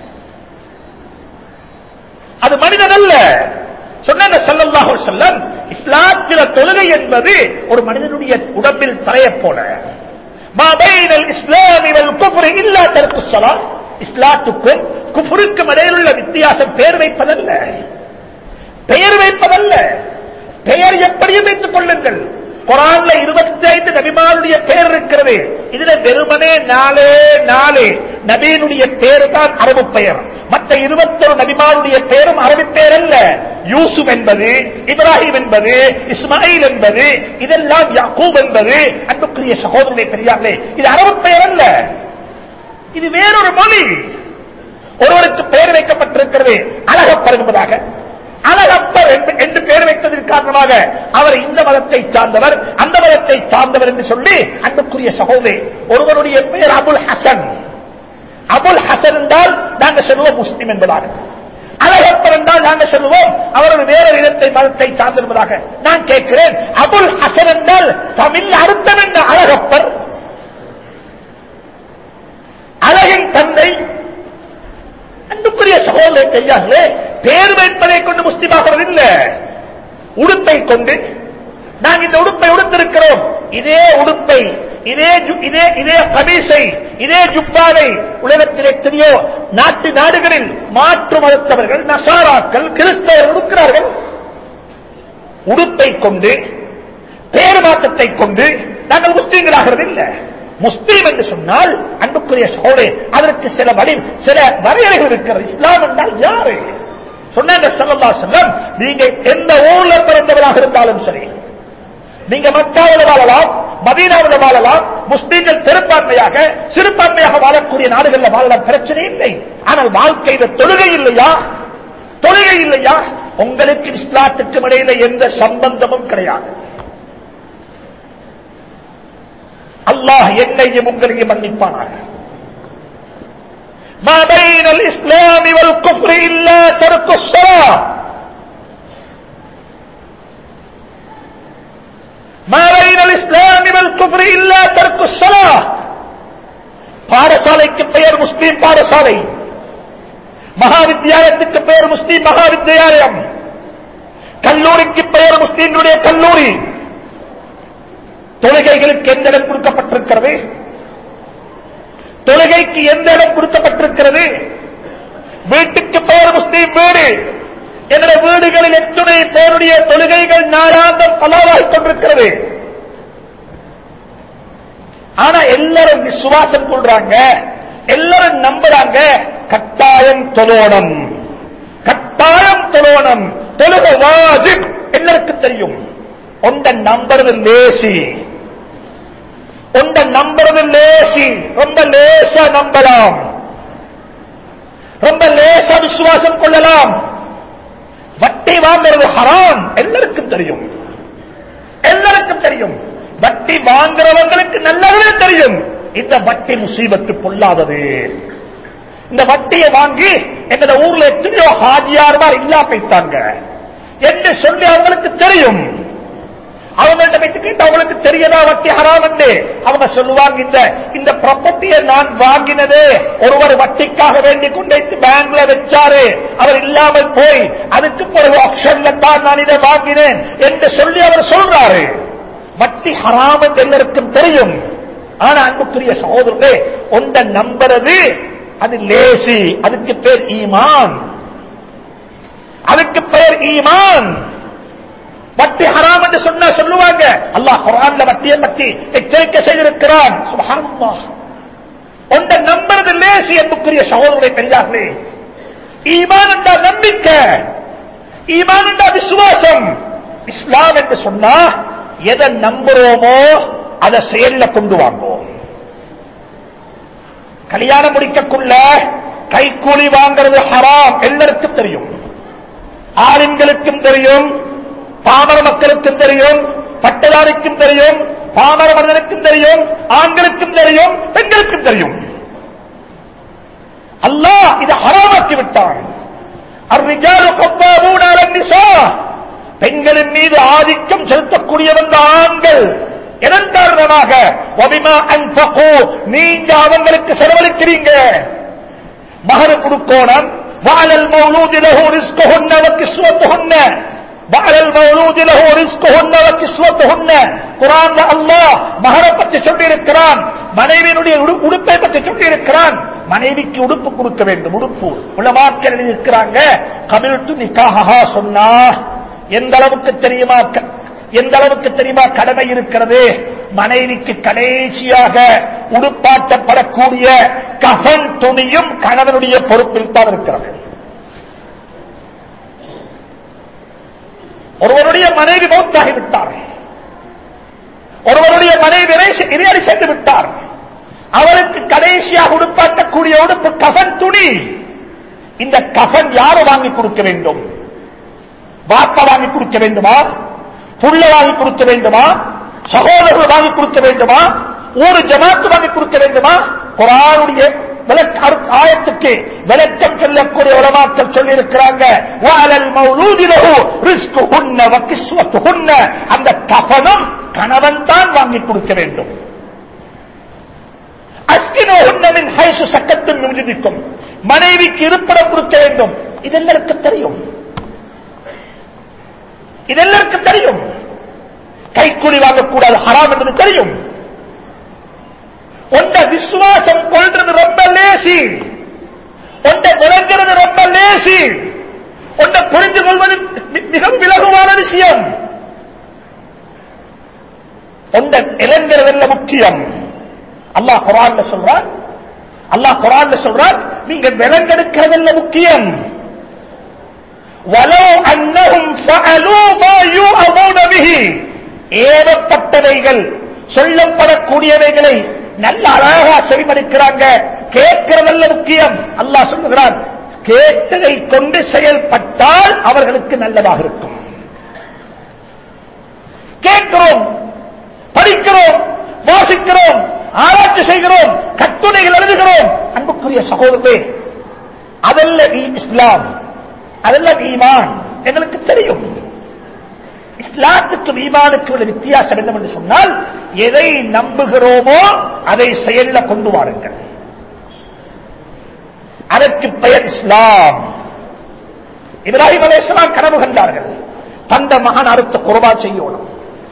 அது மனிதன் அல்ல சொன்னாங்க ஸல்லல்லாஹு அலைஹி வஸல்லம் இஸ்லாத்தில தொழுகை என்பது ஒரு மனிதனுடைய உடம்பில் தலைய போல மா பைனல் இஸ்லாமி வல் குஃப்ரி இல்லா தர்க்கு ஸலாத் இஸ்லாத்துக்கும் குஃப்ருக்கும் இடையில் உள்ள வித்தியாசம் பெயர் வைப்பதல்ல பெயர் வைப்பதல்ல பெயர் எப்படியும் வைத்துக் கொள்ளுங்கள் குரான்ல இருபத்தி ஐந்து நபிமாருடைய பெயர் இருக்கிறது இதுல வெறுமனே நாலே நாலு நபீனுடைய பேர் தான் அரபு பெயர் மற்ற இருபத்தொரு நபிமாருடைய பெயரும் அரபி பெயர் அல்ல யூசுப் என்பது இப்ராஹிம் என்பது இஸ்மாயில் என்பது இதெல்லாம் யாக்கூப் என்பது அன்புக்குரிய சகோதரனை பெரியார்களே இது அரபு பெயர் அல்ல இது வேறொரு மொழி ஒருவருக்கு பெயர் வைக்கப்பட்டிருக்கிறது அழகப்பர் என்பதாக அழகப்பர் என்று- என்று பெயர் வைத்ததன் காரணமாக அவர் இந்த மதத்தை சார்ந்தவர் அந்த மதத்தை சார்ந்தவர் என்று சொல்லி அன்புக்குரிய சகோதரி ஒருவருடைய பெயர் அபுல் ஹசன் அபுல் ஹசன் என்றால் நாங்கள் சொல்லுவோம் முஸ்லிம் என்பதாக அழகப்பர் என்றால் நாங்கள் சொல்லுவோம் அவரது வேறொரு இடத்தை மதத்தை சார்ந்திருப்பதாக நான் கேட்கிறேன் அபுல் ஹசன் என்றால் தமிழ் அர்த்தம் என்ன அழகப்பர் அழகின் தந்தை அன்புக்குரிய சகோதரரை கையாளே பேர் வைப்பதை கொண்டு முஸ்லிமாகிறது இல்ல உடுப்பை கொண்டு நாங்கள் இந்த உடுப்பை உடுத்திருக்கிறோம் இதே உடுப்பை இதே ஜு- இதே இதே கமீசை இதே ஜுப்பாவை உலகத்தில் எத்தனையோ நாட்டு நாடுகளில் மாற்று மதத்தவர்கள் நசாராக்கள் கிறிஸ்தவர்கள் உடுக்கிறார்கள் உடுப்பை கொண்டு பேர் மாற்றத்தை கொண்டு நாங்கள் முஸ்லீம்களாகிறது இல்லை முஸ்லீம் என்று சொன்னால் அன்புக்குரிய சோழே அதற்கு சில வழி சில வரையறைகள் இருக்கிறது இஸ்லாம் என்றால் யாரு சொன்னாங்க ஸல்லல்லாஹு அலைஹி வஸல்லம் நீங்க எந்த ஊர்ல பிறந்தவராக இருந்தாலும் சரி நீங்க மக்காவில் வாழலாம் மதீனாவில் வாழலாம் முஸ்லீம்கள் பெரும்பான்மையாக சிறுபான்மையாக வாழக்கூடிய நாடுகளில் வாழலாம் பிரச்சனை இல்லை ஆனால் வாழ்க்கையில தொழுகை இல்லையா தொழுகை இல்லையா உங்களுக்கு இஸ்லாத்துக்கும் இடையில எந்த சம்பந்தமும் கிடையாது அல்லாஹ் என்னையும் உங்களையும் மன்னிப்பானாக ما بين الإسلام والكفر إلا ترك الصلاة ما بين الإسلام والكفر إلا ترك الصلاة பாடசாலைக்கு பெயர் முஸ்லீம் பாடசாலை மகாவித்யாலயத்துக்கு பெயர் முஸ்லீம் மகாவித்யாலயம் கல்லூரிக்கு பெயர் முஸ்லீம்களுடைய கல்லூரி தொழுகைகளுக்கு எந்த இடம் கொடுக்கப்பட்டிருக்கிறது தொழுகைக்கு எந்த இடம் கொடுக்கப்பட்டிருக்கிறது வீட்டுக்கு பெயர் முஸ்லீம் வீடு என்னுடைய வீடுகளில் எத்துணை பேருடைய தொழுகைகள் நாளாந்தம் பலவாகிக் கொண்டிருக்கிறது ஆனா எல்லாரும் விசுவாசம் கொள்றாங்க எல்லாரும் நம்புறாங்க கட்டாயம் தொழோணம் கட்டாயம் தொழோணம் தொழுக வாஜிப் எல்லாருக்கும் தெரியும் ஒன்ற நம்புறது லேசி ஒன்ற நம்புறது லேசி ரொம்ப லேசா நம்பலாம் ரொம்ப லேசா விசுவாசம் கொள்ளலாம் வட்டி வாங்குறது ஹராம் எல்லாருக்கும் தெரியும் எல்லாருக்கும் தெரியும் வட்டி வாங்குறவங்களுக்கு நல்லவே தெரியும் இந்த வட்டி முசீபத்து பொல்லாதது இந்த வட்டியை வாங்கி எங்க ஊர்ல எத்தனையோ ஹாஜியார்மார் இல்லா போய்த்தாங்க என்று சொல்லி அவங்களுக்கு தெரியும் அவங்கள்ட்ட வைத்து கேட்டு அவங்களுக்கு தெரியதா வட்டி ஹராம் என்று அவங்க சொல்லுவாங்க இந்த இந்த ப்ராப்பர்ட்டியை நான் வாங்கினது ஒருவர் வட்டிக்காக வேண்டி கொண்டு வைத்து பேங்க்ல வச்சாரு அவர் இல்லாமல் போய் அதுக்கு பிறகு ஆப்ஷன்ல தான் நான் இதை வாங்கினேன் என்று சொல்லி அவர் சொல்றாரு வட்டி ஹராம் என்று எல்லாருக்கும் தெரியும் ஆனா அன்புக்குரிய சகோதரர்களே ஒன்ற நம்புறது அது லேசி அதுக்கு பேர் ஈமான் அதுக்கு பெயர் ஈமான் வட்டி ஹராம் என்று சொன்னா சொல்லுவாங்க அல்லாஹ் குரான்ல வட்டியை பற்றி எச்சரிக்கை செய்திருக்கிறான் சுபஹானல்லாஹ் ஒன்ற நம்புறது லேசி அன்புக்குரிய சகோதரரை பெரியார்களே ஈமான் என்ற நம்பிக்கை ஈமான் என்ற விசுவாசம் இஸ்லாம் என்று சொன்னா எதை நம்புறோமோ அதை செயல்ல கொண்டு வாங்குவோம் கல்யாணம் முடிக்கக்குள்ள கைக்கூலி வாங்குறது ஹராம் எல்லாருக்கும் தெரியும் ஆளுங்களுக்கும் தெரியும் பாமர மக்களுக்கும் தெரியும் பட்டதாரிக்கும் தெரியும் பாமர மனிதனுக்கும் தெரியும் ஆண்களுக்கும் தெரியும் பெண்களுக்கும் தெரியும் அல்லாஹ் இதை ஹராமாக்கி விட்டான் الرجال قوامون على النساء பெண்களின் மீது ஆதிக்கம் செலுத்தக்கூடியவங்க ஆண்கள் இதன் காரணமாக وبما انفقوا நீங்க அவங்களுக்கு செலவழிக்கிறீங்க மகர கொடுக்கோணம் وعلى المولود له رزقهن وكسوتهن وعلى المولود له رزقهن وكسوتهن குர்ஆன்ல அல்லாஹ் மகர பற்றி சொல்லி இருக்கிறான் மனைவியினுடைய உடு- உடுப்பை பற்றி சொல்லி இருக்கிறான் மனைவிக்கு உடுப்பு கொடுக்க வேண்டும் உடுப்பு உலமாக்கள் இருக்கிறாங்க கபில்த்து நிக்காஹா சொன்னா எந்த அளவுக்கு தெரியுமா க- எந்த அளவுக்கு தெரியுமா கடமை இருக்கிறது மனைவிக்கு கடைசியாக உடுப்பாட்டப்படக்கூடிய கஃன் துணியும் கணவனுடைய பொறுப்பில் தான் இருக்கிறது ஒருவருடைய மனைவி மௌத்தாகிவிட்டார் ஒருவருடைய மனைவி இறை- இறையடி சென்று விட்டார் அவருக்கு கடைசியாக உடுப்பாட்டக்கூடிய உடுப்பு கஃன் துணி இந்த கஃன் யாரு வாங்கி கொடுக்க வேண்டும் வாப்பா வாங்கி கொடுக்க வேண்டுமா புள்ள வாங்கி கொடுக்க வேண்டுமா சகோதரர்கள் வாங்கி கொடுக்க வேண்டுமா ஒரு ஜமாத்து வாங்கி கொடுக்க வேண்டுமா குரானுடைய விளக்க- அரு- ஆயத்துக்கு விளக்கம் சொல்லக்கூடிய உலமாக்கள் சொல்லி இருக்கிறாங்க அந்த கபனம் கணவன் தான் வாங்கி கொடுக்க வேண்டும் அஸ்கினோஹுன்னமின் ஹைசு சக்கத்தின் நிமிதிக்கும் மனைவிக்கு இருப்பிடம் கொடுக்க வேண்டும் இதெல்லாம் தெரியும் இதெல்லாருக்கும் தெரியும் கைக்கூலி வாங்கக்கூடாது ஹராம் என்பது தெரியும் ஒன்ற விசுவாசம் கொள்றது ரொம்ப லேசி ஒன்றை விளங்குறது ரொம்ப லேசி ஒன்றை புரிந்து கொள்வது மி- மிகவும் விலகுவான விஷயம் ஒன்றை இளங்கிறதல்ல முக்கியம் அல்லாஹ் குரான்ல சொல்றான் அல்லாஹ் குரான்ல சொல்றான் நீங்க விலங்கெடுக்கிறதல்ல முக்கியம் وَلَوْ أَنَّهُمْ فَعَلُوا مَا يُؤَمُونَ بِهِ ஏவப்பட்டவைகள் சொல்லப்படக்கூடியவைகளை நல்ல அழகா செவிமடுக்கிறாங்க கேட்கிறதல்ல முக்கியம் அல்லாஹ் சொல்லுகிறான் கேட்டதை கொண்டு செயல்பட்டால் அவர்களுக்கு நல்லதாக இருக்கும் கேட்கிறோம் படிக்கிறோம் வாசிக்கிறோம் ஆராய்ச்சி செய்கிறோம் கட்டுரைகள் எழுதுகிறோம் அன்புக்குரிய சகோதரர்களே அதல்ல ஈ- இஸ்லாம் அதெல்லாம் ஈமான் எங்களுக்கு தெரியும் இஸ்லாத்துக்கும் ஈமானுக்கும் உள்ள வித்தியாசம் என்னவென்று சொன்னால் எதை நம்புகிறோமோ அதை செயல்ல கொண்டு வாருங்கள் அதற்கு பெயர் இஸ்லாம் இப்ராஹிம் அலைஹிஸ்ஸலாம் கனவு கண்டார்கள் தந்த மகன் அறுத்த குர்பா செய்யணும்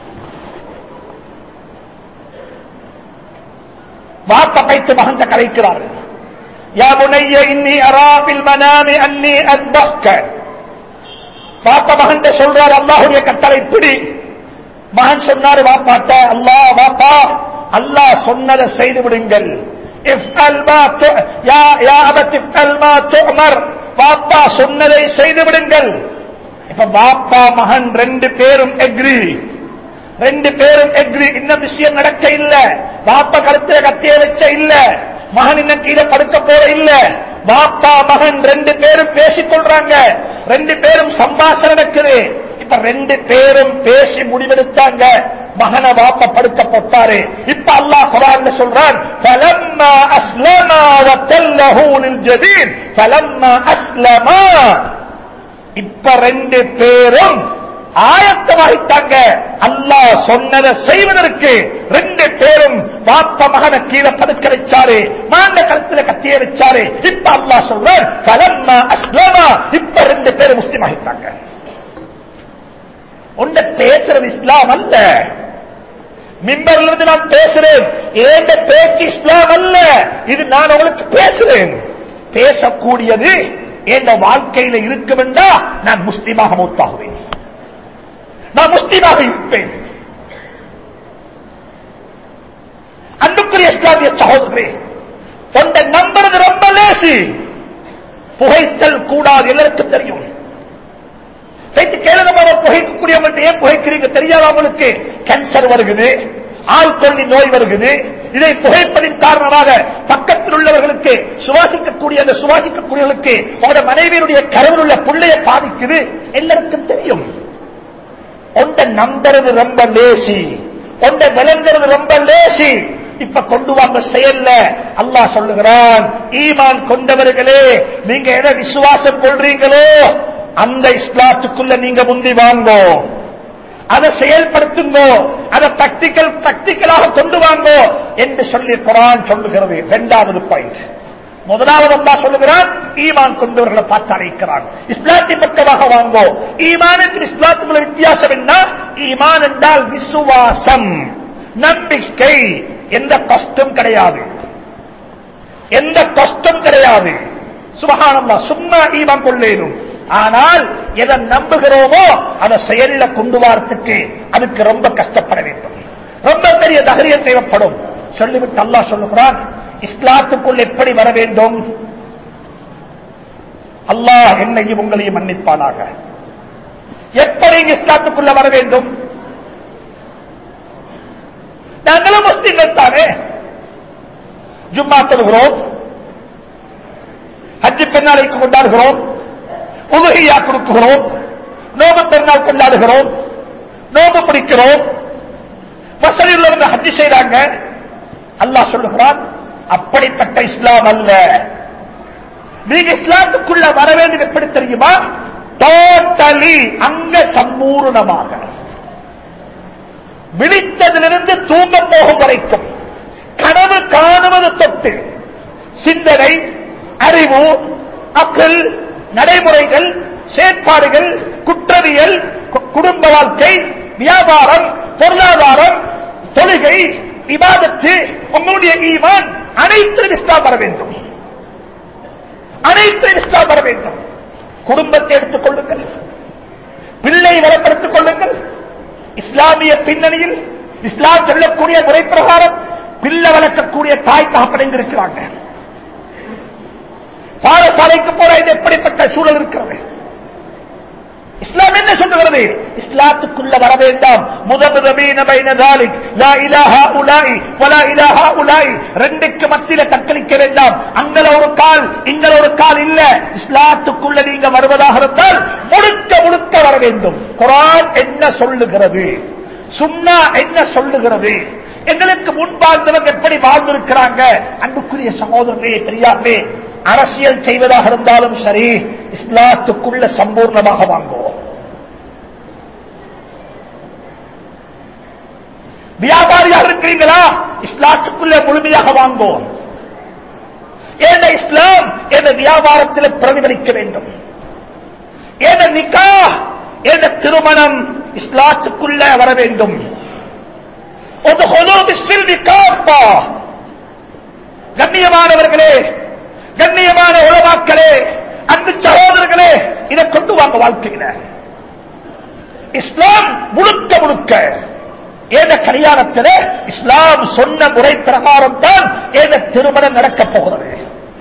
வார்த்த பைத்து மகன் கலைக்கிறார்கள் யா புனைய இன்னி அராபில் மனாமி அன்னி அத்பக்க வாப்ப மகன் சொல்றார் அல்லாஹுடைய கட்டளை பிடி மகன் சொன்னாரு வாப்பாட்ட அல்லாஹ் வாப்பா அல்லாஹ் சொன்னதை செய்து விடுங்கள் இஃப்அல் மா து- யா யா அபத் இஃப்அல் மா துஅமர் வாப்பா சொன்னதை செய்து விடுங்கள் இப்ப வாப்பா மகன் ரெண்டு பேரும் எக்ரி ரெண்டு பேரும் எக்ரி இன்னும் விஷயம் நடக்க இல்ல வாப்பா கருத்துல கத்திய வச்ச இல்ல மகன் இன்னும் கீழே படுக்க போற இல்ல வாப்பா மகன் ரெண்டு பேரும் பேசிக் கொள்றாங்க ரெண்டு பேரும் சம்பாஷணை நடக்குது இப்ப ரெண்டு பேரும் பேசி முடிவெடுத்தாங்க மகனை வாப்ப படுக்க போட்டாரு இப்ப அல்லாஹ் குரான்ல சொல்றான் فَلَمَّا أَسْلَمَا وَتَلَّهُ لِلْجَبِينِ فَلَمَّا أَسْلَمَا இப்ப ரெண்டு பேரும் ஆயத்தமாயிட்டாங்க அல்லாஹ் சொன்னதை செய்வதற்கு ரெண்டு பேரும் வாப்ப மகனை கீழே படுக்க வச்சாரு மாண்ட கழுத்துல கத்திய வச்சாரு இப்ப அல்லாஹ் சொல்றார் கலம்மா அஸ்லமா இப்ப ரெண்டு பேரும் முஸ்லீம் ஆகிட்டாங்க ஒன்றை பேசுறது இஸ்லாம் அல்ல மிம்பர்ல இருந்து நான் பேசுறேன் ஏந்த பேச்சு இஸ்லாம் அல்ல இது நான் உங்களுக்கு பேசுறேன் பேசக்கூடியது என் வாழ்க்கையில இருக்கும் என்றா நான் முஸ்லீமாக மூத்தாகுவேன் நான் முஸ்லீமாக இருப்பேன் அன்புக்குரிய இஸ்லாமிய சகோதரே தொண்டை நம்புறது ரொம்ப லேசி புகைத்தல் கூடாது எல்லாருக்கும் தெரியும் வைத்து கேளுங்க புகைக்கக்கூடியவங்கள்ட்ட ஏன் புகைக்கிறீங்க தெரியாத அவங்களுக்கு கேன்சர் வருகிறது ஆள்கொள்ளி நோய் வருகிறது இதை புகைப்பதின் காரணமாக பக்கத்தில் உள்ளவர்களுக்கு சுவாசிக்கக்கூடிய அந்த சுவாசிக்கக்கூடியவர்களுக்கு உங்களோட மனைவியினுடைய கருவில் உள்ள புள்ளைய பாதிக்குது எல்லாருக்கும் தெரியும் ஒன்றை நம்புறது ரொம்ப லேசி ஒன்றை விளங்குறது ரொம்ப லேசி இப்ப கொண்டு வாங்க செயல்ல அல்லாஹ் சொல்லுகிறான் ஈமான் கொண்டவர்களே நீங்க எதை விசுவாசம் கொள்றீங்களோ அந்த இஸ்லாத்துக்குள்ள நீங்க முந்தி வாங்கோ அதை செயல்படுத்துங்கோ அதை பிராக்டிக்கல் பிராக்டிக்கலாக கொண்டு வாங்கோ என்று சொல்லி குரான் சொல்லுகிறது இரண்டாவது பாயிண்ட் முதலாவது அல்லா சொல்லுகிறான் ஈமான் கொண்டவர்களை பார்த்து அழைக்கிறான் இஸ்லாத்தின் பக்கமாக வாங்கோ ஈமானுக்கு இஸ்லாத்துக்குள்ள வித்தியாசம் என்ன ஈமான் என்றால் விசுவாசம் நம்பிக்கை எந்த கஷ்டம் கிடையாது எந்த கஷ்டம் கிடையாது சுபகானம்மா சும்மா ஈமான் கொள்ளேனும் ஆனால் எதை நம்புகிறோமோ அதை செயலில கொண்டு வரத்துக்கு அதுக்கு ரொம்ப கஷ்டப்பட வேண்டும் ரொம்ப பெரிய தகரியம் தேவைப்படும் சொல்லிவிட்டு அல்லாஹ் சொல்லுகிறான் இஸ்லாத்துக்குள் எப்படி வர வேண்டும் அல்லாஹ் என்னையும் உங்களையும் மன்னிப்பானாக எப்படி இங்கு இஸ்லாத்துக்குள்ள வர வேண்டும் நாங்களும் முஸ்லிம்கள் தானே ஜும்மா தருகிறோம் ஹஜ்ஜு பெண்ணாலைக்கு கொண்டாடுகிறோம் உதகையா கொடுக்குகிறோம் நோம்பு பெருநாள் கொண்டாடுகிறோம் நோம்பு பிடிக்கிறோம் வசதியில் இருந்து ஹஜ்ஜு செய்றாங்க அல்லாஹ் சொல்லுகிறான் அப்படிப்பட்ட இஸ்லாம் அல்ல நீங்க இஸ்லாத்துக்குள்ள வர வேண்டும் எப்படி தெரியுமா டோட்டலி அங்க சம்பூர்ணமாக விழித்ததிலிருந்து தூங்க போகும் வரைக்கும் கனவு காணுவது தொட்டு சிந்தனை அறிவு அக்கல் நடைமுறைகள் செயற்பாடுகள் குற்றவியல் கு- குடும்ப வாழ்க்கை வியாபாரம் பொருளாதாரம் தொழுகை விவாதத்து உங்களுடைய ஈமான் அனைத்து இஸ்லாம் வர வேண்டும் அனைத்து இஸ்லாம் வர வேண்டும் குடும்பத்தை எடுத்துக் கொள்ளுங்கள் பிள்ளை வளப்படுத்திக் கொள்ளுங்கள் இஸ்லாமிய பின்னணியில் இஸ்லாம் சொல்லக்கூடிய முறை பிரகாரம் பிள்ளை வளர்க்கக்கூடிய தாய் தகப்படைந்து இருக்கிறாங்க பாடசாலைக்கு போற இது எப்படிப்பட்ட சூழல் இருக்கிறது இஸ்லாம் என்ன சொல்லுகிறது இஸ்லாத்துக்குள்ள வர வேண்டாம் முதமுதமீன பைன தாலிக் லா இலாஹா உலாய் வலா இலாஹா உலாய் ரெண்டுக்கு மத்தியில தக்களிக்க வேண்டாம் அங்கல ஒரு கால் இங்கல ஒரு கால் இல்ல இஸ்லாத்துக்குள்ள நீங்க வருவதாக இருந்தால் முழுக்க முழுக்க வர வேண்டும் குரான் என்ன சொல்லுகிறது சுன்னா என்ன சொல்லுகிறது எங்களுக்கு முன் வாழ்ந்தவங்க எப்படி வாழ்ந்திருக்கிறாங்க அன்புக்குரிய சகோதரர்களே பெரியார்களே அரசியல் செய்வதாக இருந்தாலும் சரி இஸ்லாத்துக்குள்ள சம்பூர்ணமாக வாங்குவோம் வியாபாரியாக இருக்கிறீங்களா இஸ்லாத்துக்குள்ள முழுமையாக வாங்குவோம் ஏன இஸ்லாம் என்ற வியாபாரத்தில் பிரதிபலிக்க வேண்டும் ஏன நிக்கா என்ற திருமணம் இஸ்லாத்துக்குள்ள வர வேண்டும் ادخلوا بالسلم كافة. கண்ணியமானவர்களே கண்ணியமான உலமாக்களே அன்பு சகோதரர்களே இதை கொண்டு வாங்க வாழ்க்கையில இஸ்லாம் முழுக்க முழுக்க ஏத கல்யாணத்தில் இஸ்லாம் சொன்ன முறை பிரகாரம் தான் ஏத திருமணம் நடக்கப் போகிறது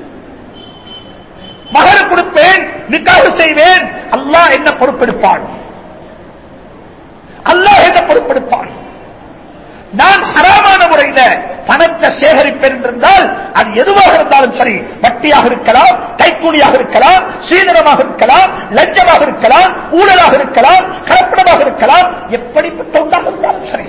மகர் கொடுப்பேன் நிக்காக செய்வேன் அல்லாஹ் என்ன பொறுப்பெடுப்பான் அல்லாஹ் என்ன பொறுப்பெடுப்பான் நான் ஹராமான முறையில் பணத்தை சேகரிப்பேன் என்றால் அது எதுவாக இருந்தாலும் சரி வட்டியாக இருக்கலாம் கைக்கூலியாக இருக்கலாம் சீதனமாக இருக்கலாம் லஞ்சமாக இருக்கலாம் ஊழலாக இருக்கலாம் கலப்படமாக இருக்கலாம் எப்படிப்பட்ட ஒன்றாக இருந்தாலும் சரி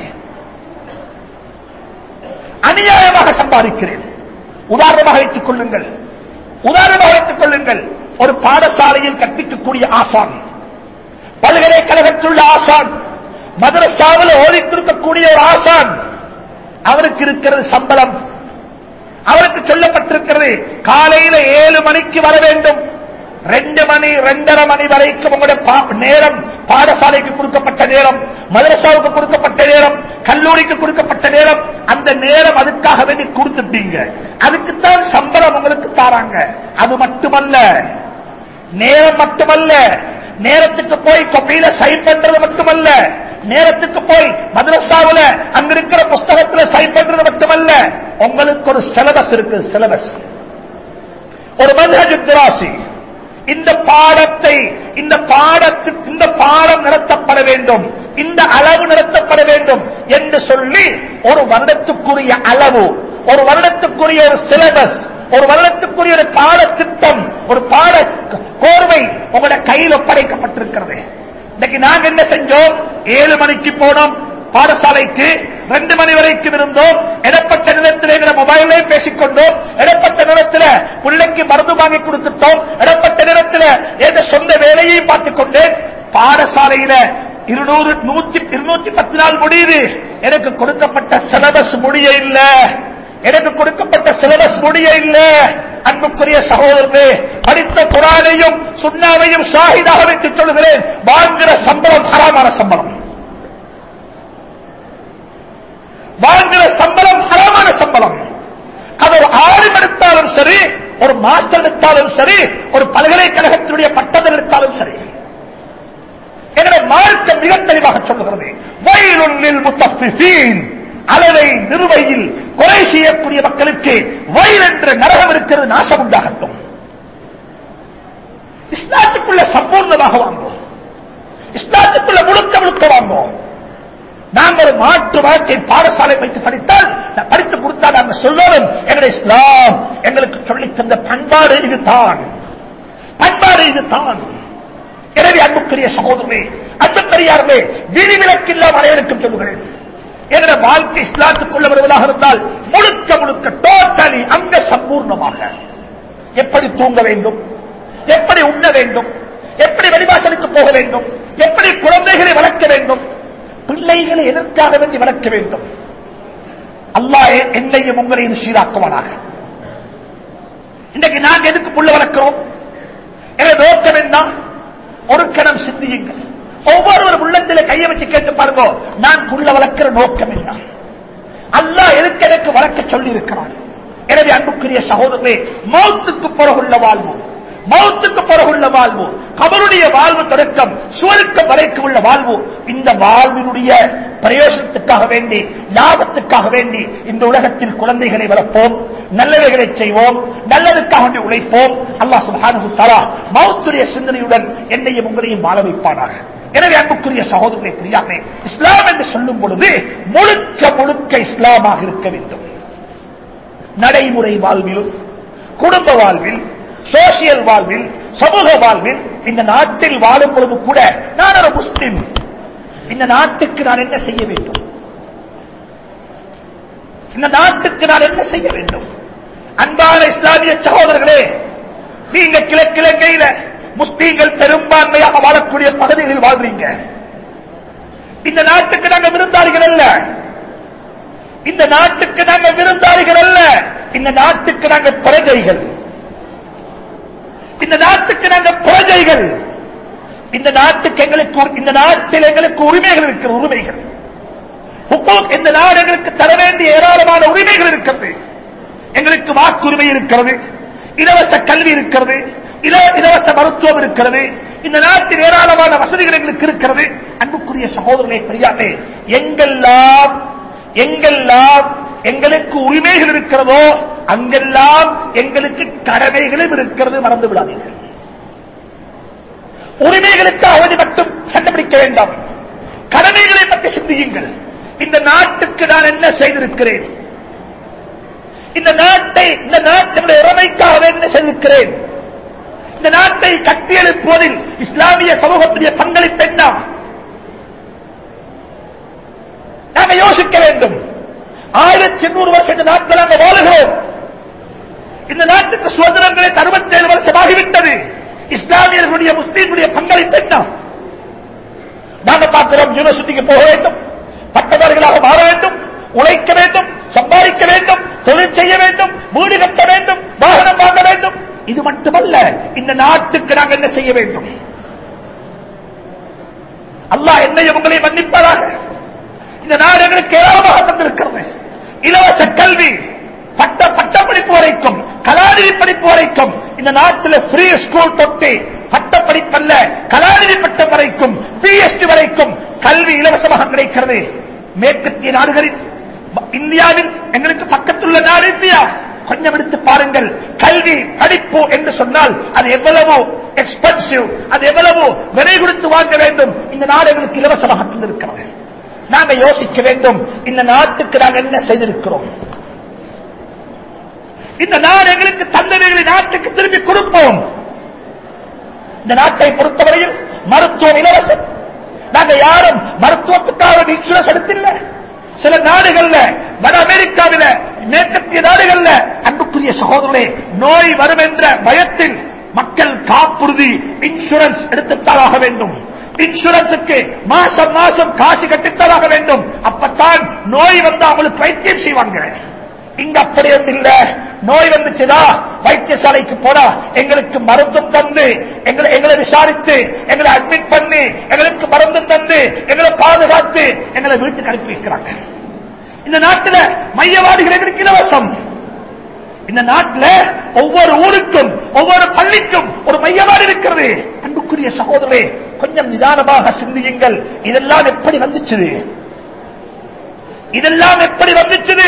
அநியாயமாக சம்பாதிக்கிறேன் உதாரணமாக வைத்துக் கொள்ளுங்கள் உதாரணமாக வைத்துக் கொள்ளுங்கள் ஒரு பாடசாலையில் கற்பிக்கக்கூடிய ஆசான் பல்கலைக்கழகத்தில் உள்ள ஆசான் மதரசாவில் ஓதித்திருக்கக்கூடிய ஒரு ஆசான் அவருக்கு இருக்கிறது சம்பளம் அவருக்கு சொல்லப்பட்டிருக்கிறது காலையில ஏழு மணிக்கு வர வேண்டும் ரெண்டு மணி ரெண்டரை மணி வரைக்கும் உங்களுடைய பா- நேரம் பாடசாலைக்கு கொடுக்கப்பட்ட நேரம் மதரசாவுக்கு கொடுக்கப்பட்ட நேரம் கல்லூரிக்கு கொடுக்கப்பட்ட நேரம் அந்த நேரம் அதுக்காக வேண்டி கொடுத்துட்டீங்க அதுக்குத்தான் சம்பளம் உங்களுக்கு தாராங்க அது மட்டுமல்ல நேரம் மட்டுமல்ல நேரத்துக்கு போய் கொப்பையில சைன் பண்றது மட்டுமல்ல நேரத்துக்கு போய் மதரசாவுல அங்க இருக்கிற புஸ்தகத்துல சைன் பண்றது மட்டுமல்ல உங்களுக்கு ஒரு சிலபஸ் இருக்கு சிலபஸ் ஒரு மன்ஹஜ் திராசி இந்த பாடத்தை இந்த பாடத்து இந்த பாடம் நடத்தப்பட வேண்டும் இந்த அளவு நடத்தப்பட வேண்டும் என்று சொல்லி ஒரு வருடத்துக்குரிய அளவு ஒரு வருடத்துக்குரிய ஒரு சிலபஸ் ஒரு வருடத்துக்குரிய ஒரு பாடத்திட்டம் ஒரு பாட கோர்வை உங்களோட கையில் ஒப்படைக்கப்பட்டிருக்கிறது இன்னைக்கு நாங்க என்ன செஞ்சோம் ஏழு மணிக்கு போனோம் பாடசாலைக்கு ரெண்டு மணி வரைக்கும் இருந்தோம் இடப்பட்ட நேரத்தில் எங்களை மொபைலே பேசிக்கொண்டோம் இடப்பட்ட நேரத்தில் பிள்ளைக்கு மருந்து வாங்கி கொடுத்துட்டோம் இடப்பட்ட நேரத்தில் எந்த சொந்த வேலையையும் பார்த்துக் கொண்டேன் பாடசாலையில இருநூறு நூத்தி இருநூத்தி பத்து நாள் முடியுது எனக்கு கொடுக்கப்பட்ட சிலபஸ் முடிய இல்ல எனக்கு கொடுக்கப்பட்ட சிலபஸ் முடிய இல்ல அன்புக்குரிய சகோதரர்களே படித்த குரானையும் சுண்ணாவையும் ஷாஹிதாக வைத்து சொல்கிறேன் வாங்குகிற சம்பளம் ஹராமான சம்பளம் வாங்குகிற சம்பளம் ஹராமான சம்பளம் அது ஒரு ஆளும் எடுத்தாலும் சரி ஒரு மாஸ்டர் எடுத்தாலும் சரி ஒரு பல்கலைக்கழகத்தினுடைய பட்டதம் எடுத்தாலும் சரி எனவே மார்க்கம் மிக தெளிவாக சொல்லுகிறது வயலுள்ளில் முத்தஃபிஃபீன் அளவை நிறுவையில் கொலை செய்யக்கூடிய மக்களுக்கு வயல் என்ற நரகம் இருக்கிறது நாசம் உண்டாகட்டும் இஸ்லாத்துக்குள்ள சம்பூர்ணமாக வாங்குவோம் இஸ்லாத்துக்குள்ள முழுக்க முழுக்க வாங்குவோம் நாங்கள் ஒரு மாற்று வாழ்க்கை பாடசாலை வைத்து படித்தால் நான் படித்து கொடுத்தா நாங்கள் சொல்லணும் எங்களுடைய இஸ்லாம் எங்களுக்கு சொல்லித் தந்த பண்பாடு இதுதான் பண்பாடு இதுதான் எனவே அன்புக்குரிய சகோதரமே அன்புக்குரியார்களே விதிவிலக்கு இல்லாம அனைவருக்கும் சொல்லுகிறேன் என்னோட வாழ்க்கை இஸ்லாத்துக்குள்ள வருவதாக இருந்தால் முழுக்க முழுக்க டோட்டலி அங்க சம்பூர்ணமாக எப்படி தூங்க வேண்டும் எப்படி உண்ண வேண்டும் எப்படி வெளிவாசலுக்கு போக வேண்டும் எப்படி குழந்தைகளை வளர்க்க வேண்டும் பிள்ளைகளை எதற்காக வேண்டி வளர்க்க வேண்டும் அல்லாஹ் என்னையும் உங்களையும் சீராக்குவானாக இன்றைக்கு நாங்க எதுக்கு புள்ள வளர்க்கிறோம் என நோக்கம் என்ன ஒரு கணம் சிந்தியுங்கள் ஒவ்வொருவர் உள்ளத்திலே கையை வச்சு கேட்டு பாருங்க நான் புள்ள வளர்க்கிற நோக்கம் என்ன அல்லாஹ் எதுக்கு எனக்கு வளர்க்க சொல்லி இருக்கிறான் எனவே அன்புக்குரிய சகோதரர்களே மௌத்துக்கு பிறகுள்ள வாழ்வு மௌத்துக்கு பிறகுள்ள வாழ்வு கபருடைய வாழ்வு தொடக்கம் சுவருக்கம் வரைக்கும் உள்ள வாழ்வு இந்த வாழ்வினுடைய பிரயோஜனத்துக்காக வேண்டி லாபத்துக்காக வேண்டி இந்த உலகத்தில் குழந்தைகளை வளர்ப்போம் நல்லவைகளை செய்வோம் நல்லதுக்காக வேண்டி உழைப்போம் அல்லாஹ் சுப்ஹானஹு தஆலா மௌத்துடைய சிந்தனையுடன் என்னையும் உங்களையும் வாழ வைப்பானாக எனவே அன்புக்குரிய சகோதரர்களை பிரியாமே இஸ்லாம் என்று சொல்லும் பொழுது முழுக்க முழுக்க இஸ்லாமாக இருக்க வேண்டும் நடைமுறை வாழ்விலும் குடும்ப வாழ்வில் சோசியல் வாழ்வில் சமூக வாழ்வில் இந்த நாட்டில் வாழும் பொழுது கூட நான் ஒரு முஸ்லிம் இந்த நாட்டுக்கு நான் என்ன செய்ய வேண்டும் இந்த நாட்டுக்கு நான் என்ன செய்ய வேண்டும் அன்பான இஸ்லாமிய சகோதரர்களே நீங்க கிழக்கிழங்கையில முஸ்லீம்கள் பெரும்பான்மையாக வாழக்கூடிய பகுதிகளில் வாழ்றீங்க இந்த நாட்டுக்கு நாங்க விருந்தாளிகள் அல்ல இந்த நாட்டுக்கு நாங்க விருந்தாளிகள் அல்ல இந்த நாட்டுக்கு நாங்க பிரஜைகள் இந்த நாட்டுக்கு நாங்க பிரஜைகள் இந்த நாட்டுக்கு எங்களுக்கு ஒரு- இந்த நாட்டில் எங்களுக்கு உரிமைகள் இருக்கிற உரிமைகள் ஹுக்கூக் இந்த நாடு எங்களுக்கு தர வேண்டிய ஏராளமான உரிமைகள் இருக்கிறது எங்களுக்கு வாக்குரிமை இருக்கிறது இலவச கல்வி இருக்கிறது இல- இலவச மருத்துவம் இருக்கிறது இந்த நாட்டில் ஏராளமான வசதிகள் எங்களுக்கு இருக்கிறது அன்புக்குரிய சகோதரனை பெரியாமே எங்கெல்லாம் எங்கெல்லாம் எங்களுக்கு உரிமைகள் இருக்கிறதோ அங்கெல்லாம் எங்களுக்கு கடமைகளும் இருக்கிறது மறந்து விடாதீர்கள் உரிமைகளுக்காக வேண்டி மட்டும் கண்டுபிடிக்க வேண்டாம் கடமைகளை பற்றி சிந்தியுங்கள் இந்த நாட்டுக்கு நான் என்ன செய்திருக்கிறேன் இந்த நாட்டை இந்த நாட்டினுடைய இறமைக்காக என்ன செய்திருக்கிறேன் இந்த நாட்டை கட்டியெழுப்புவதில் இஸ்லாமிய சமூகத்துடைய பங்களிப்பு என்ன நாங்கள் யோசிக்க வேண்டும் ஆயிரத்தி எண்ணூறு வருஷம் இந்த நாட்டில் நாங்கள் வாழுகிறோம் இந்த நாட்டுக்கு சுதந்திரங்களை அறுபத்தேழு வருஷம் ஆகிவிட்டது இஸ்லாமியர்களுடைய முஸ்லீம்களுடைய பங்களிப்பு என்ன நாங்க பார்க்கிறோம் யூனிவர்சிட்டிக்கு போக வேண்டும் பட்டதாரிகளாக மாற வேண்டும் உழைக்க வேண்டும் சம்பாதிக்க வேண்டும் தொழில் செய்ய வேண்டும் வீடு கட்ட வேண்டும் வாகனம் வாங்க வேண்டும் இது மட்டுமல்ல இந்த நாட்டுக்கு நாங்கள் என்ன செய்ய வேண்டும் அல்லாஹ் என்னையும் உங்களை மன்னிப்பதாக இந்த இந்த நாடு எங்களுக்கு ஏராளமாக தந்திருக்கிறது இலவச கல்வி பட்ட பட்டப்படிப்பு வரைக்கும் கலாநிதி படிப்பு வரைக்கும் இந்த நாட்டில் ஃப்ரீ ஸ்கூல் தொட்டு பட்டப்படிப்பல்ல கலாநிதி பட்டம் வரைக்கும் பிஎஸ்டி வரைக்கும் கல்வி இலவசமாக கிடைக்கிறது மேற்கத்திய நாடுகளில் இந்தியாவில் எங்களுக்கு பக்கத்துள்ள நாடு இந்தியா கொஞ்சம் எடுத்து பாருங்கள் கல்வி படிப்பு என்று சொன்னால் அது எவ்வளவு எக்ஸ்பென்சிவ் அது எவ்வளவு விலை கொடுத்து வாங்க வேண்டும் இந்த நாடு எங்களுக்கு இலவசமாக தந்திருக்கிறது நாங்க யோசிக்க வேண்டும் இந்த நாட்டுக்கு நாங்கள் என்ன செய்திருக்கிறோம் இந்த நாடு எங்களுக்கு தந்தவைகளை நாட்டுக்கு திரும்பி கொடுப்போம் இந்த நாட்டை பொறுத்தவரையில் மருத்துவம் இலவசம் நாங்க யாரும் மருத்துவத்துக்காக இன்சூரன்ஸ் எடுத்தில்லை சில நாடுகள்ல வட அமெரிக்காவில மேற்கத்திய நாடுகள்ல அன்புக்குரிய சகோதரர்களே நோய் வரும் என்ற பயத்தில் மக்கள் காப்புறுதி இன்சூரன்ஸ் எடுத்துத்தாக வேண்டும் இன்சூரன்ஸுக்கு மாசம் மாசம் காசு கட்டித்தாக வேண்டும் அப்பத்தான் நோய் வந்து அவங்களுக்கு வைத்தியம் செய்வாங்க இங்க அப்படி இல்ல நோய் வந்துச்சுதா வைத்தியசாலைக்கு போனா எங்களுக்கு மருந்து தந்து எங்களை எங்களை விசாரித்து எங்களை அட்மிட் பண்ணி எங்களுக்கு மருந்து தந்து எங்களை பாதுகாத்து எங்களை வீட்டுக்கு அனுப்பி வைக்கிறாங்க இந்த நாட்டில் மையவாதிகள் எங்களுக்கு இலவசம் இந்த நாட்டில் ஒவ்வொரு ஊருக்கும் ஒவ்வொரு பள்ளிக்கும் ஒரு மையவாடி இருக்கிறது அன்புக்குரிய சகோதரே கொஞ்சம் நிதானமாக சிந்தியுங்கள் இதெல்லாம் எப்படி வந்துச்சு இதெல்லாம் எப்படி வந்துச்சு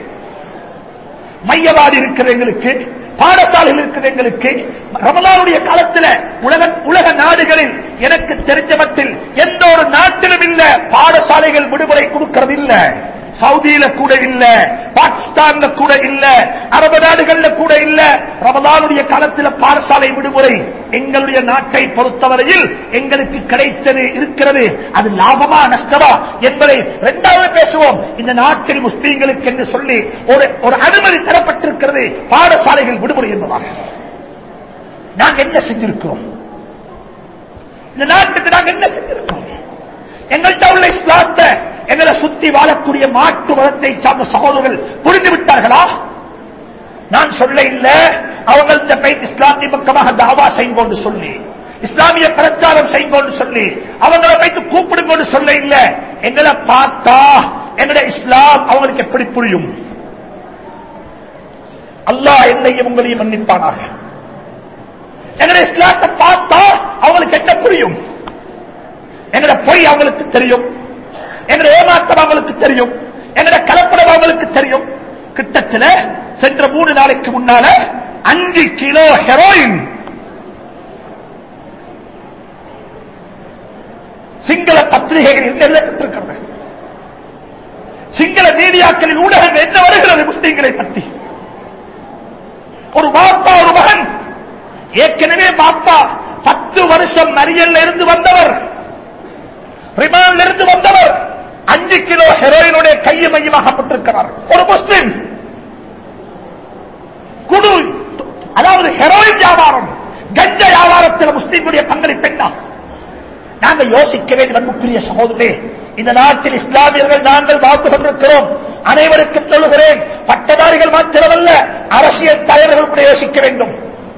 மையவாடி இருக்கிற எங்களுக்கு பாடசாலையில் இருக்கிற எங்களுக்கு ரமலானுடைய காலத்தில் உலக உலக நாடுகளில் எனக்கு தெரிஞ்ச மட்டில் எந்த ஒரு நாட்டிலும் இல்ல பாடசாலைகள் விடுமுறை கொடுக்கிறது இல்ல சவுதியில கூட இல்ல பாகிஸ்தான்ல கூட இல்ல அரபு நாடுகள்ல கூட இல்ல ரமலானுடைய காலத்தில் பாடசாலை விடுமுறை எங்களுடைய நாட்டை பொறுத்தவரையில் எங்களுக்கு கிடைத்தது இருக்கிறது அது லாபமா நஷ்டமா என்பதை இரண்டாவது பேசுவோம் இந்த நாட்டில் முஸ்லீம்களுக்கு என்று சொல்லி ஒரு ஒரு அனுமதி தரப்பட்டிருக்கிறது பாடசாலைகள் விடுமுறை என்பதாக நாங்க என்ன செஞ்சிருக்கிறோம் இந்த நாட்டுக்கு நாங்க என்ன செஞ்சிருக்கிறோம் எங்கள்கிட்ட உள்ள இஸ்லாத்தை எங்களை சுத்தி வாழக்கூடிய மாட்டு மதத்தை சார்ந்த சகோதரர்கள் புரிந்து விட்டார்களா நான் சொல்ல இல்ல அவங்கள்ட்ட போய் இஸ்லாமிய பக்கமாக தாவா செய்யுங்கொண்டு சொல்லி இஸ்லாமிய பிரச்சாரம் செய்யுங்கொண்டு சொல்லி அவங்களை வைத்து கூப்பிடுங்கொண்டு சொல்ல இல்ல எங்களை பார்த்தா எங்களுடைய இஸ்லாம் அவங்களுக்கு எப்படி புரியும் அல்லாஹ் என்னையும் உங்களையும் மன்னிப்பானாக எங்களுடைய இஸ்லாத்தை பார்த்தா அவங்களுக்கு என்ன புரியும் எங்கட பொய் அவங்களுக்கு தெரியும் எங்கட ஏமாற்றம் அவங்களுக்கு தெரியும் எங்கட கலப்படம் அவங்களுக்கு தெரியும் கிட்டத்தில் சென்ற மூணு நாளைக்கு முன்னால அஞ்சு கிலோ ஹெரோயின் சிங்கள பத்திரிகைகள் எழுதப்பட்டிருக்கிறது சிங்கள மீடியாக்களின் ஊடகங்கள் என்ன வருகிறது முஸ்லீம்களை பற்றி ஒரு பாப்பா ஒரு மகன் ஏற்கனவே பாப்பா பத்து வருஷம் மறியல்ல இருந்து வந்தவர் ரிமாண்டில் இருந்து வந்தவர் அஞ்சு கிலோ ஹெரோயினுடைய கையை மையமாகப்பட்டிருக்கிறார் ஒரு முஸ்லிம் குடு அதாவது ஹெரோயின் வியாபாரம் கஞ்ச வியாபாரத்தில் முஸ்லீம்களுடைய பங்களிப்பு என்ன நாங்கள் யோசிக்க வேண்டும் அன்புக்குரிய சகோதரே இந்த நாட்டில் இஸ்லாமியர்கள் நாங்கள் வாழ்த்து கொண்டிருக்கிறோம் அனைவருக்கும் சொல்லுகிறேன் பட்டதாரிகள் மாத்திரமல்ல அரசியல் தலைவர்கள் கூட யோசிக்க வேண்டும்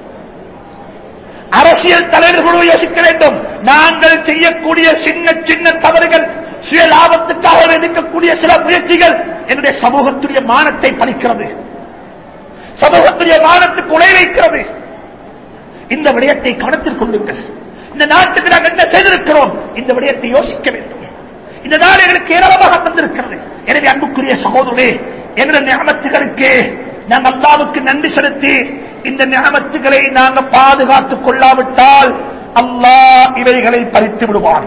அரசியல் தலைவர்களும் யோசிக்க வேண்டும் நாங்கள் செய்யக்கூடிய சின்ன சின்ன தவறுகள் சுய லாபத்துக்காக எடுக்கக்கூடிய சில முயற்சிகள் என்னுடைய சமூகத்துடைய மானத்தை பறிக்கிறது சமூகத்துடைய மானத்துக்கு உலை வைக்கிறது இந்த விடயத்தை கவனத்தில் கொள்ளுங்கள் இந்த நாட்டுக்கு நாங்கள் என்ன செய்திருக்கிறோம் இந்த விடயத்தை யோசிக்க வேண்டும் இந்த நாடு எங்களுக்கு ஏராளமாக தந்திருக்கிறது எனவே அன்புக்குரிய சகோதரே எங்களுடைய ஞாபகத்துகளுக்கு நாம் அல்லாவுக்கு நன்றி செலுத்தி இந்த ஞாபகத்துகளை நாங்கள் பாதுகாத்துக் கொள்ளாவிட்டால் அல்லாஹ் இவைகளை பறித்து விடுவான்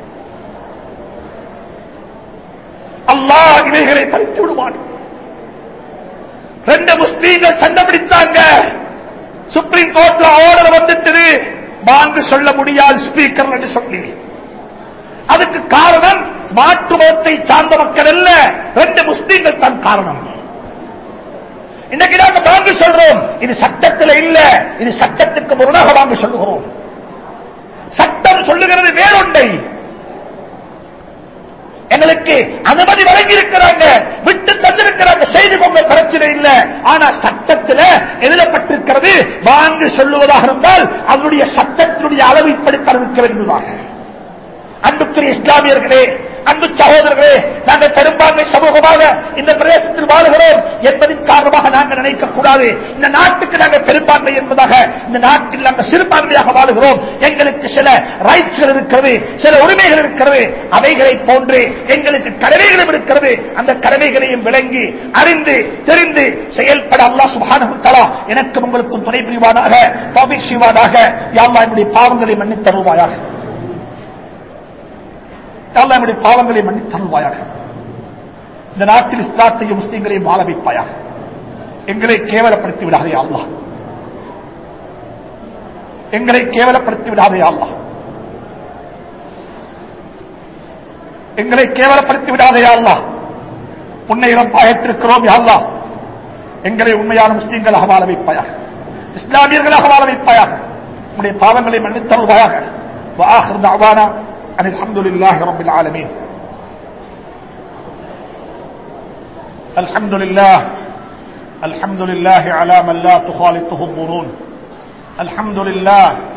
அல்லாஹ் இவைகளை பறித்து விடுவான் ரெண்டு முஸ்லீம்கள் சண்டை பிடித்தாங்க சுப்ரீம் கோர்ட்ல ஆர்டர் வந்துட்டது வாங்க சொல்ல முடியாது ஸ்பீக்கர் என்று சொல்லி அதுக்கு காரணம் மாற்று மதத்தை சார்ந்த மக்கள் அல்ல ரெண்டு முஸ்லீம்கள் தான் காரணம் இன்னைக்கு நாங்க வாங்க சொல்றோம் இது சட்டத்தில் இல்ல இது சட்டத்துக்கு முரணாக வாங்க சொல்லுகிறோம் சட்டம் சொல்லுகிறது வேறொன்றை எங்களுக்கு அனுமதி வழங்கி இருக்கிறாங்க விட்டு தந்திருக்கிறாங்க செய்து கொண்ட பிரச்சனை இல்ல ஆனா சட்டத்தில் எழுதப்பட்டிருக்கிறது வாங்கு சொல்லுவதாக இருந்தால் அதனுடைய சட்டத்தினுடைய அளவு இப்படி தருவிக்க வேண்டுவதாக அன்புக்குரிய இஸ்லாமியர்களே அன்பு சகோதரர்களே நாங்கள் பெரும்பான்மை சமூகமாக இந்த பிரதேசத்தில் வாழுகிறோம் என்பதின் காரணமாக நாங்கள் நினைக்க கூடாது இந்த நாட்டுக்கு நாங்கள் பெரும்பான்மை என்பதாக இந்த நாட்டில் நாங்கள் சிறுபான்மையாக வாழுகிறோம் எங்களுக்கு சில ரைட்ஸ்கள் இருக்கிறது சில உரிமைகள் இருக்கிறது அவைகளை போன்று எங்களுக்கு கடமைகளும் இருக்கிறது அந்த கடமைகளையும் விளங்கி அறிந்து தெரிந்து செயல்பட அல்லாஹ் சுப்ஹானஹு தஆலா எனக்கும் உங்களுக்கும் துணை புரிவானாக தௌஃபீக் செய்வானாக யா அல்லாஹ் என்னுடைய பாவங்களை மன்னித் தருவாயாக யா அல்லாஹ் என்னுடைய பாவங்களை மன்னித் தருவாயாக இந்த நாட்டில் இஸ்லாத்தையும் முஸ்லீம்களையும் வாழ வைப்பாயாக எங்களை கேவலப்படுத்தி விடாதே அல்லாஹ் எங்களை கேவலப்படுத்தி விடாதே அல்லாஹ் எங்களை கேவலப்படுத்தி விடாதே அல்லாஹ் உன்னை பாயத்திருக்கிறோம் யா அல்லாஹ் எங்களை உண்மையான முஸ்லீம்களாக வாழ வைப்பாயாக இஸ்லாமியர்களாக வாழ வைப்பாயாக உன்னுடைய பாவங்களை மன்னித்தருவாயாக وآخر دعوانا أن الحمد لله رب العالمين الحمد لله الحمد لله على من لا تخالطه الظنون الحمد لله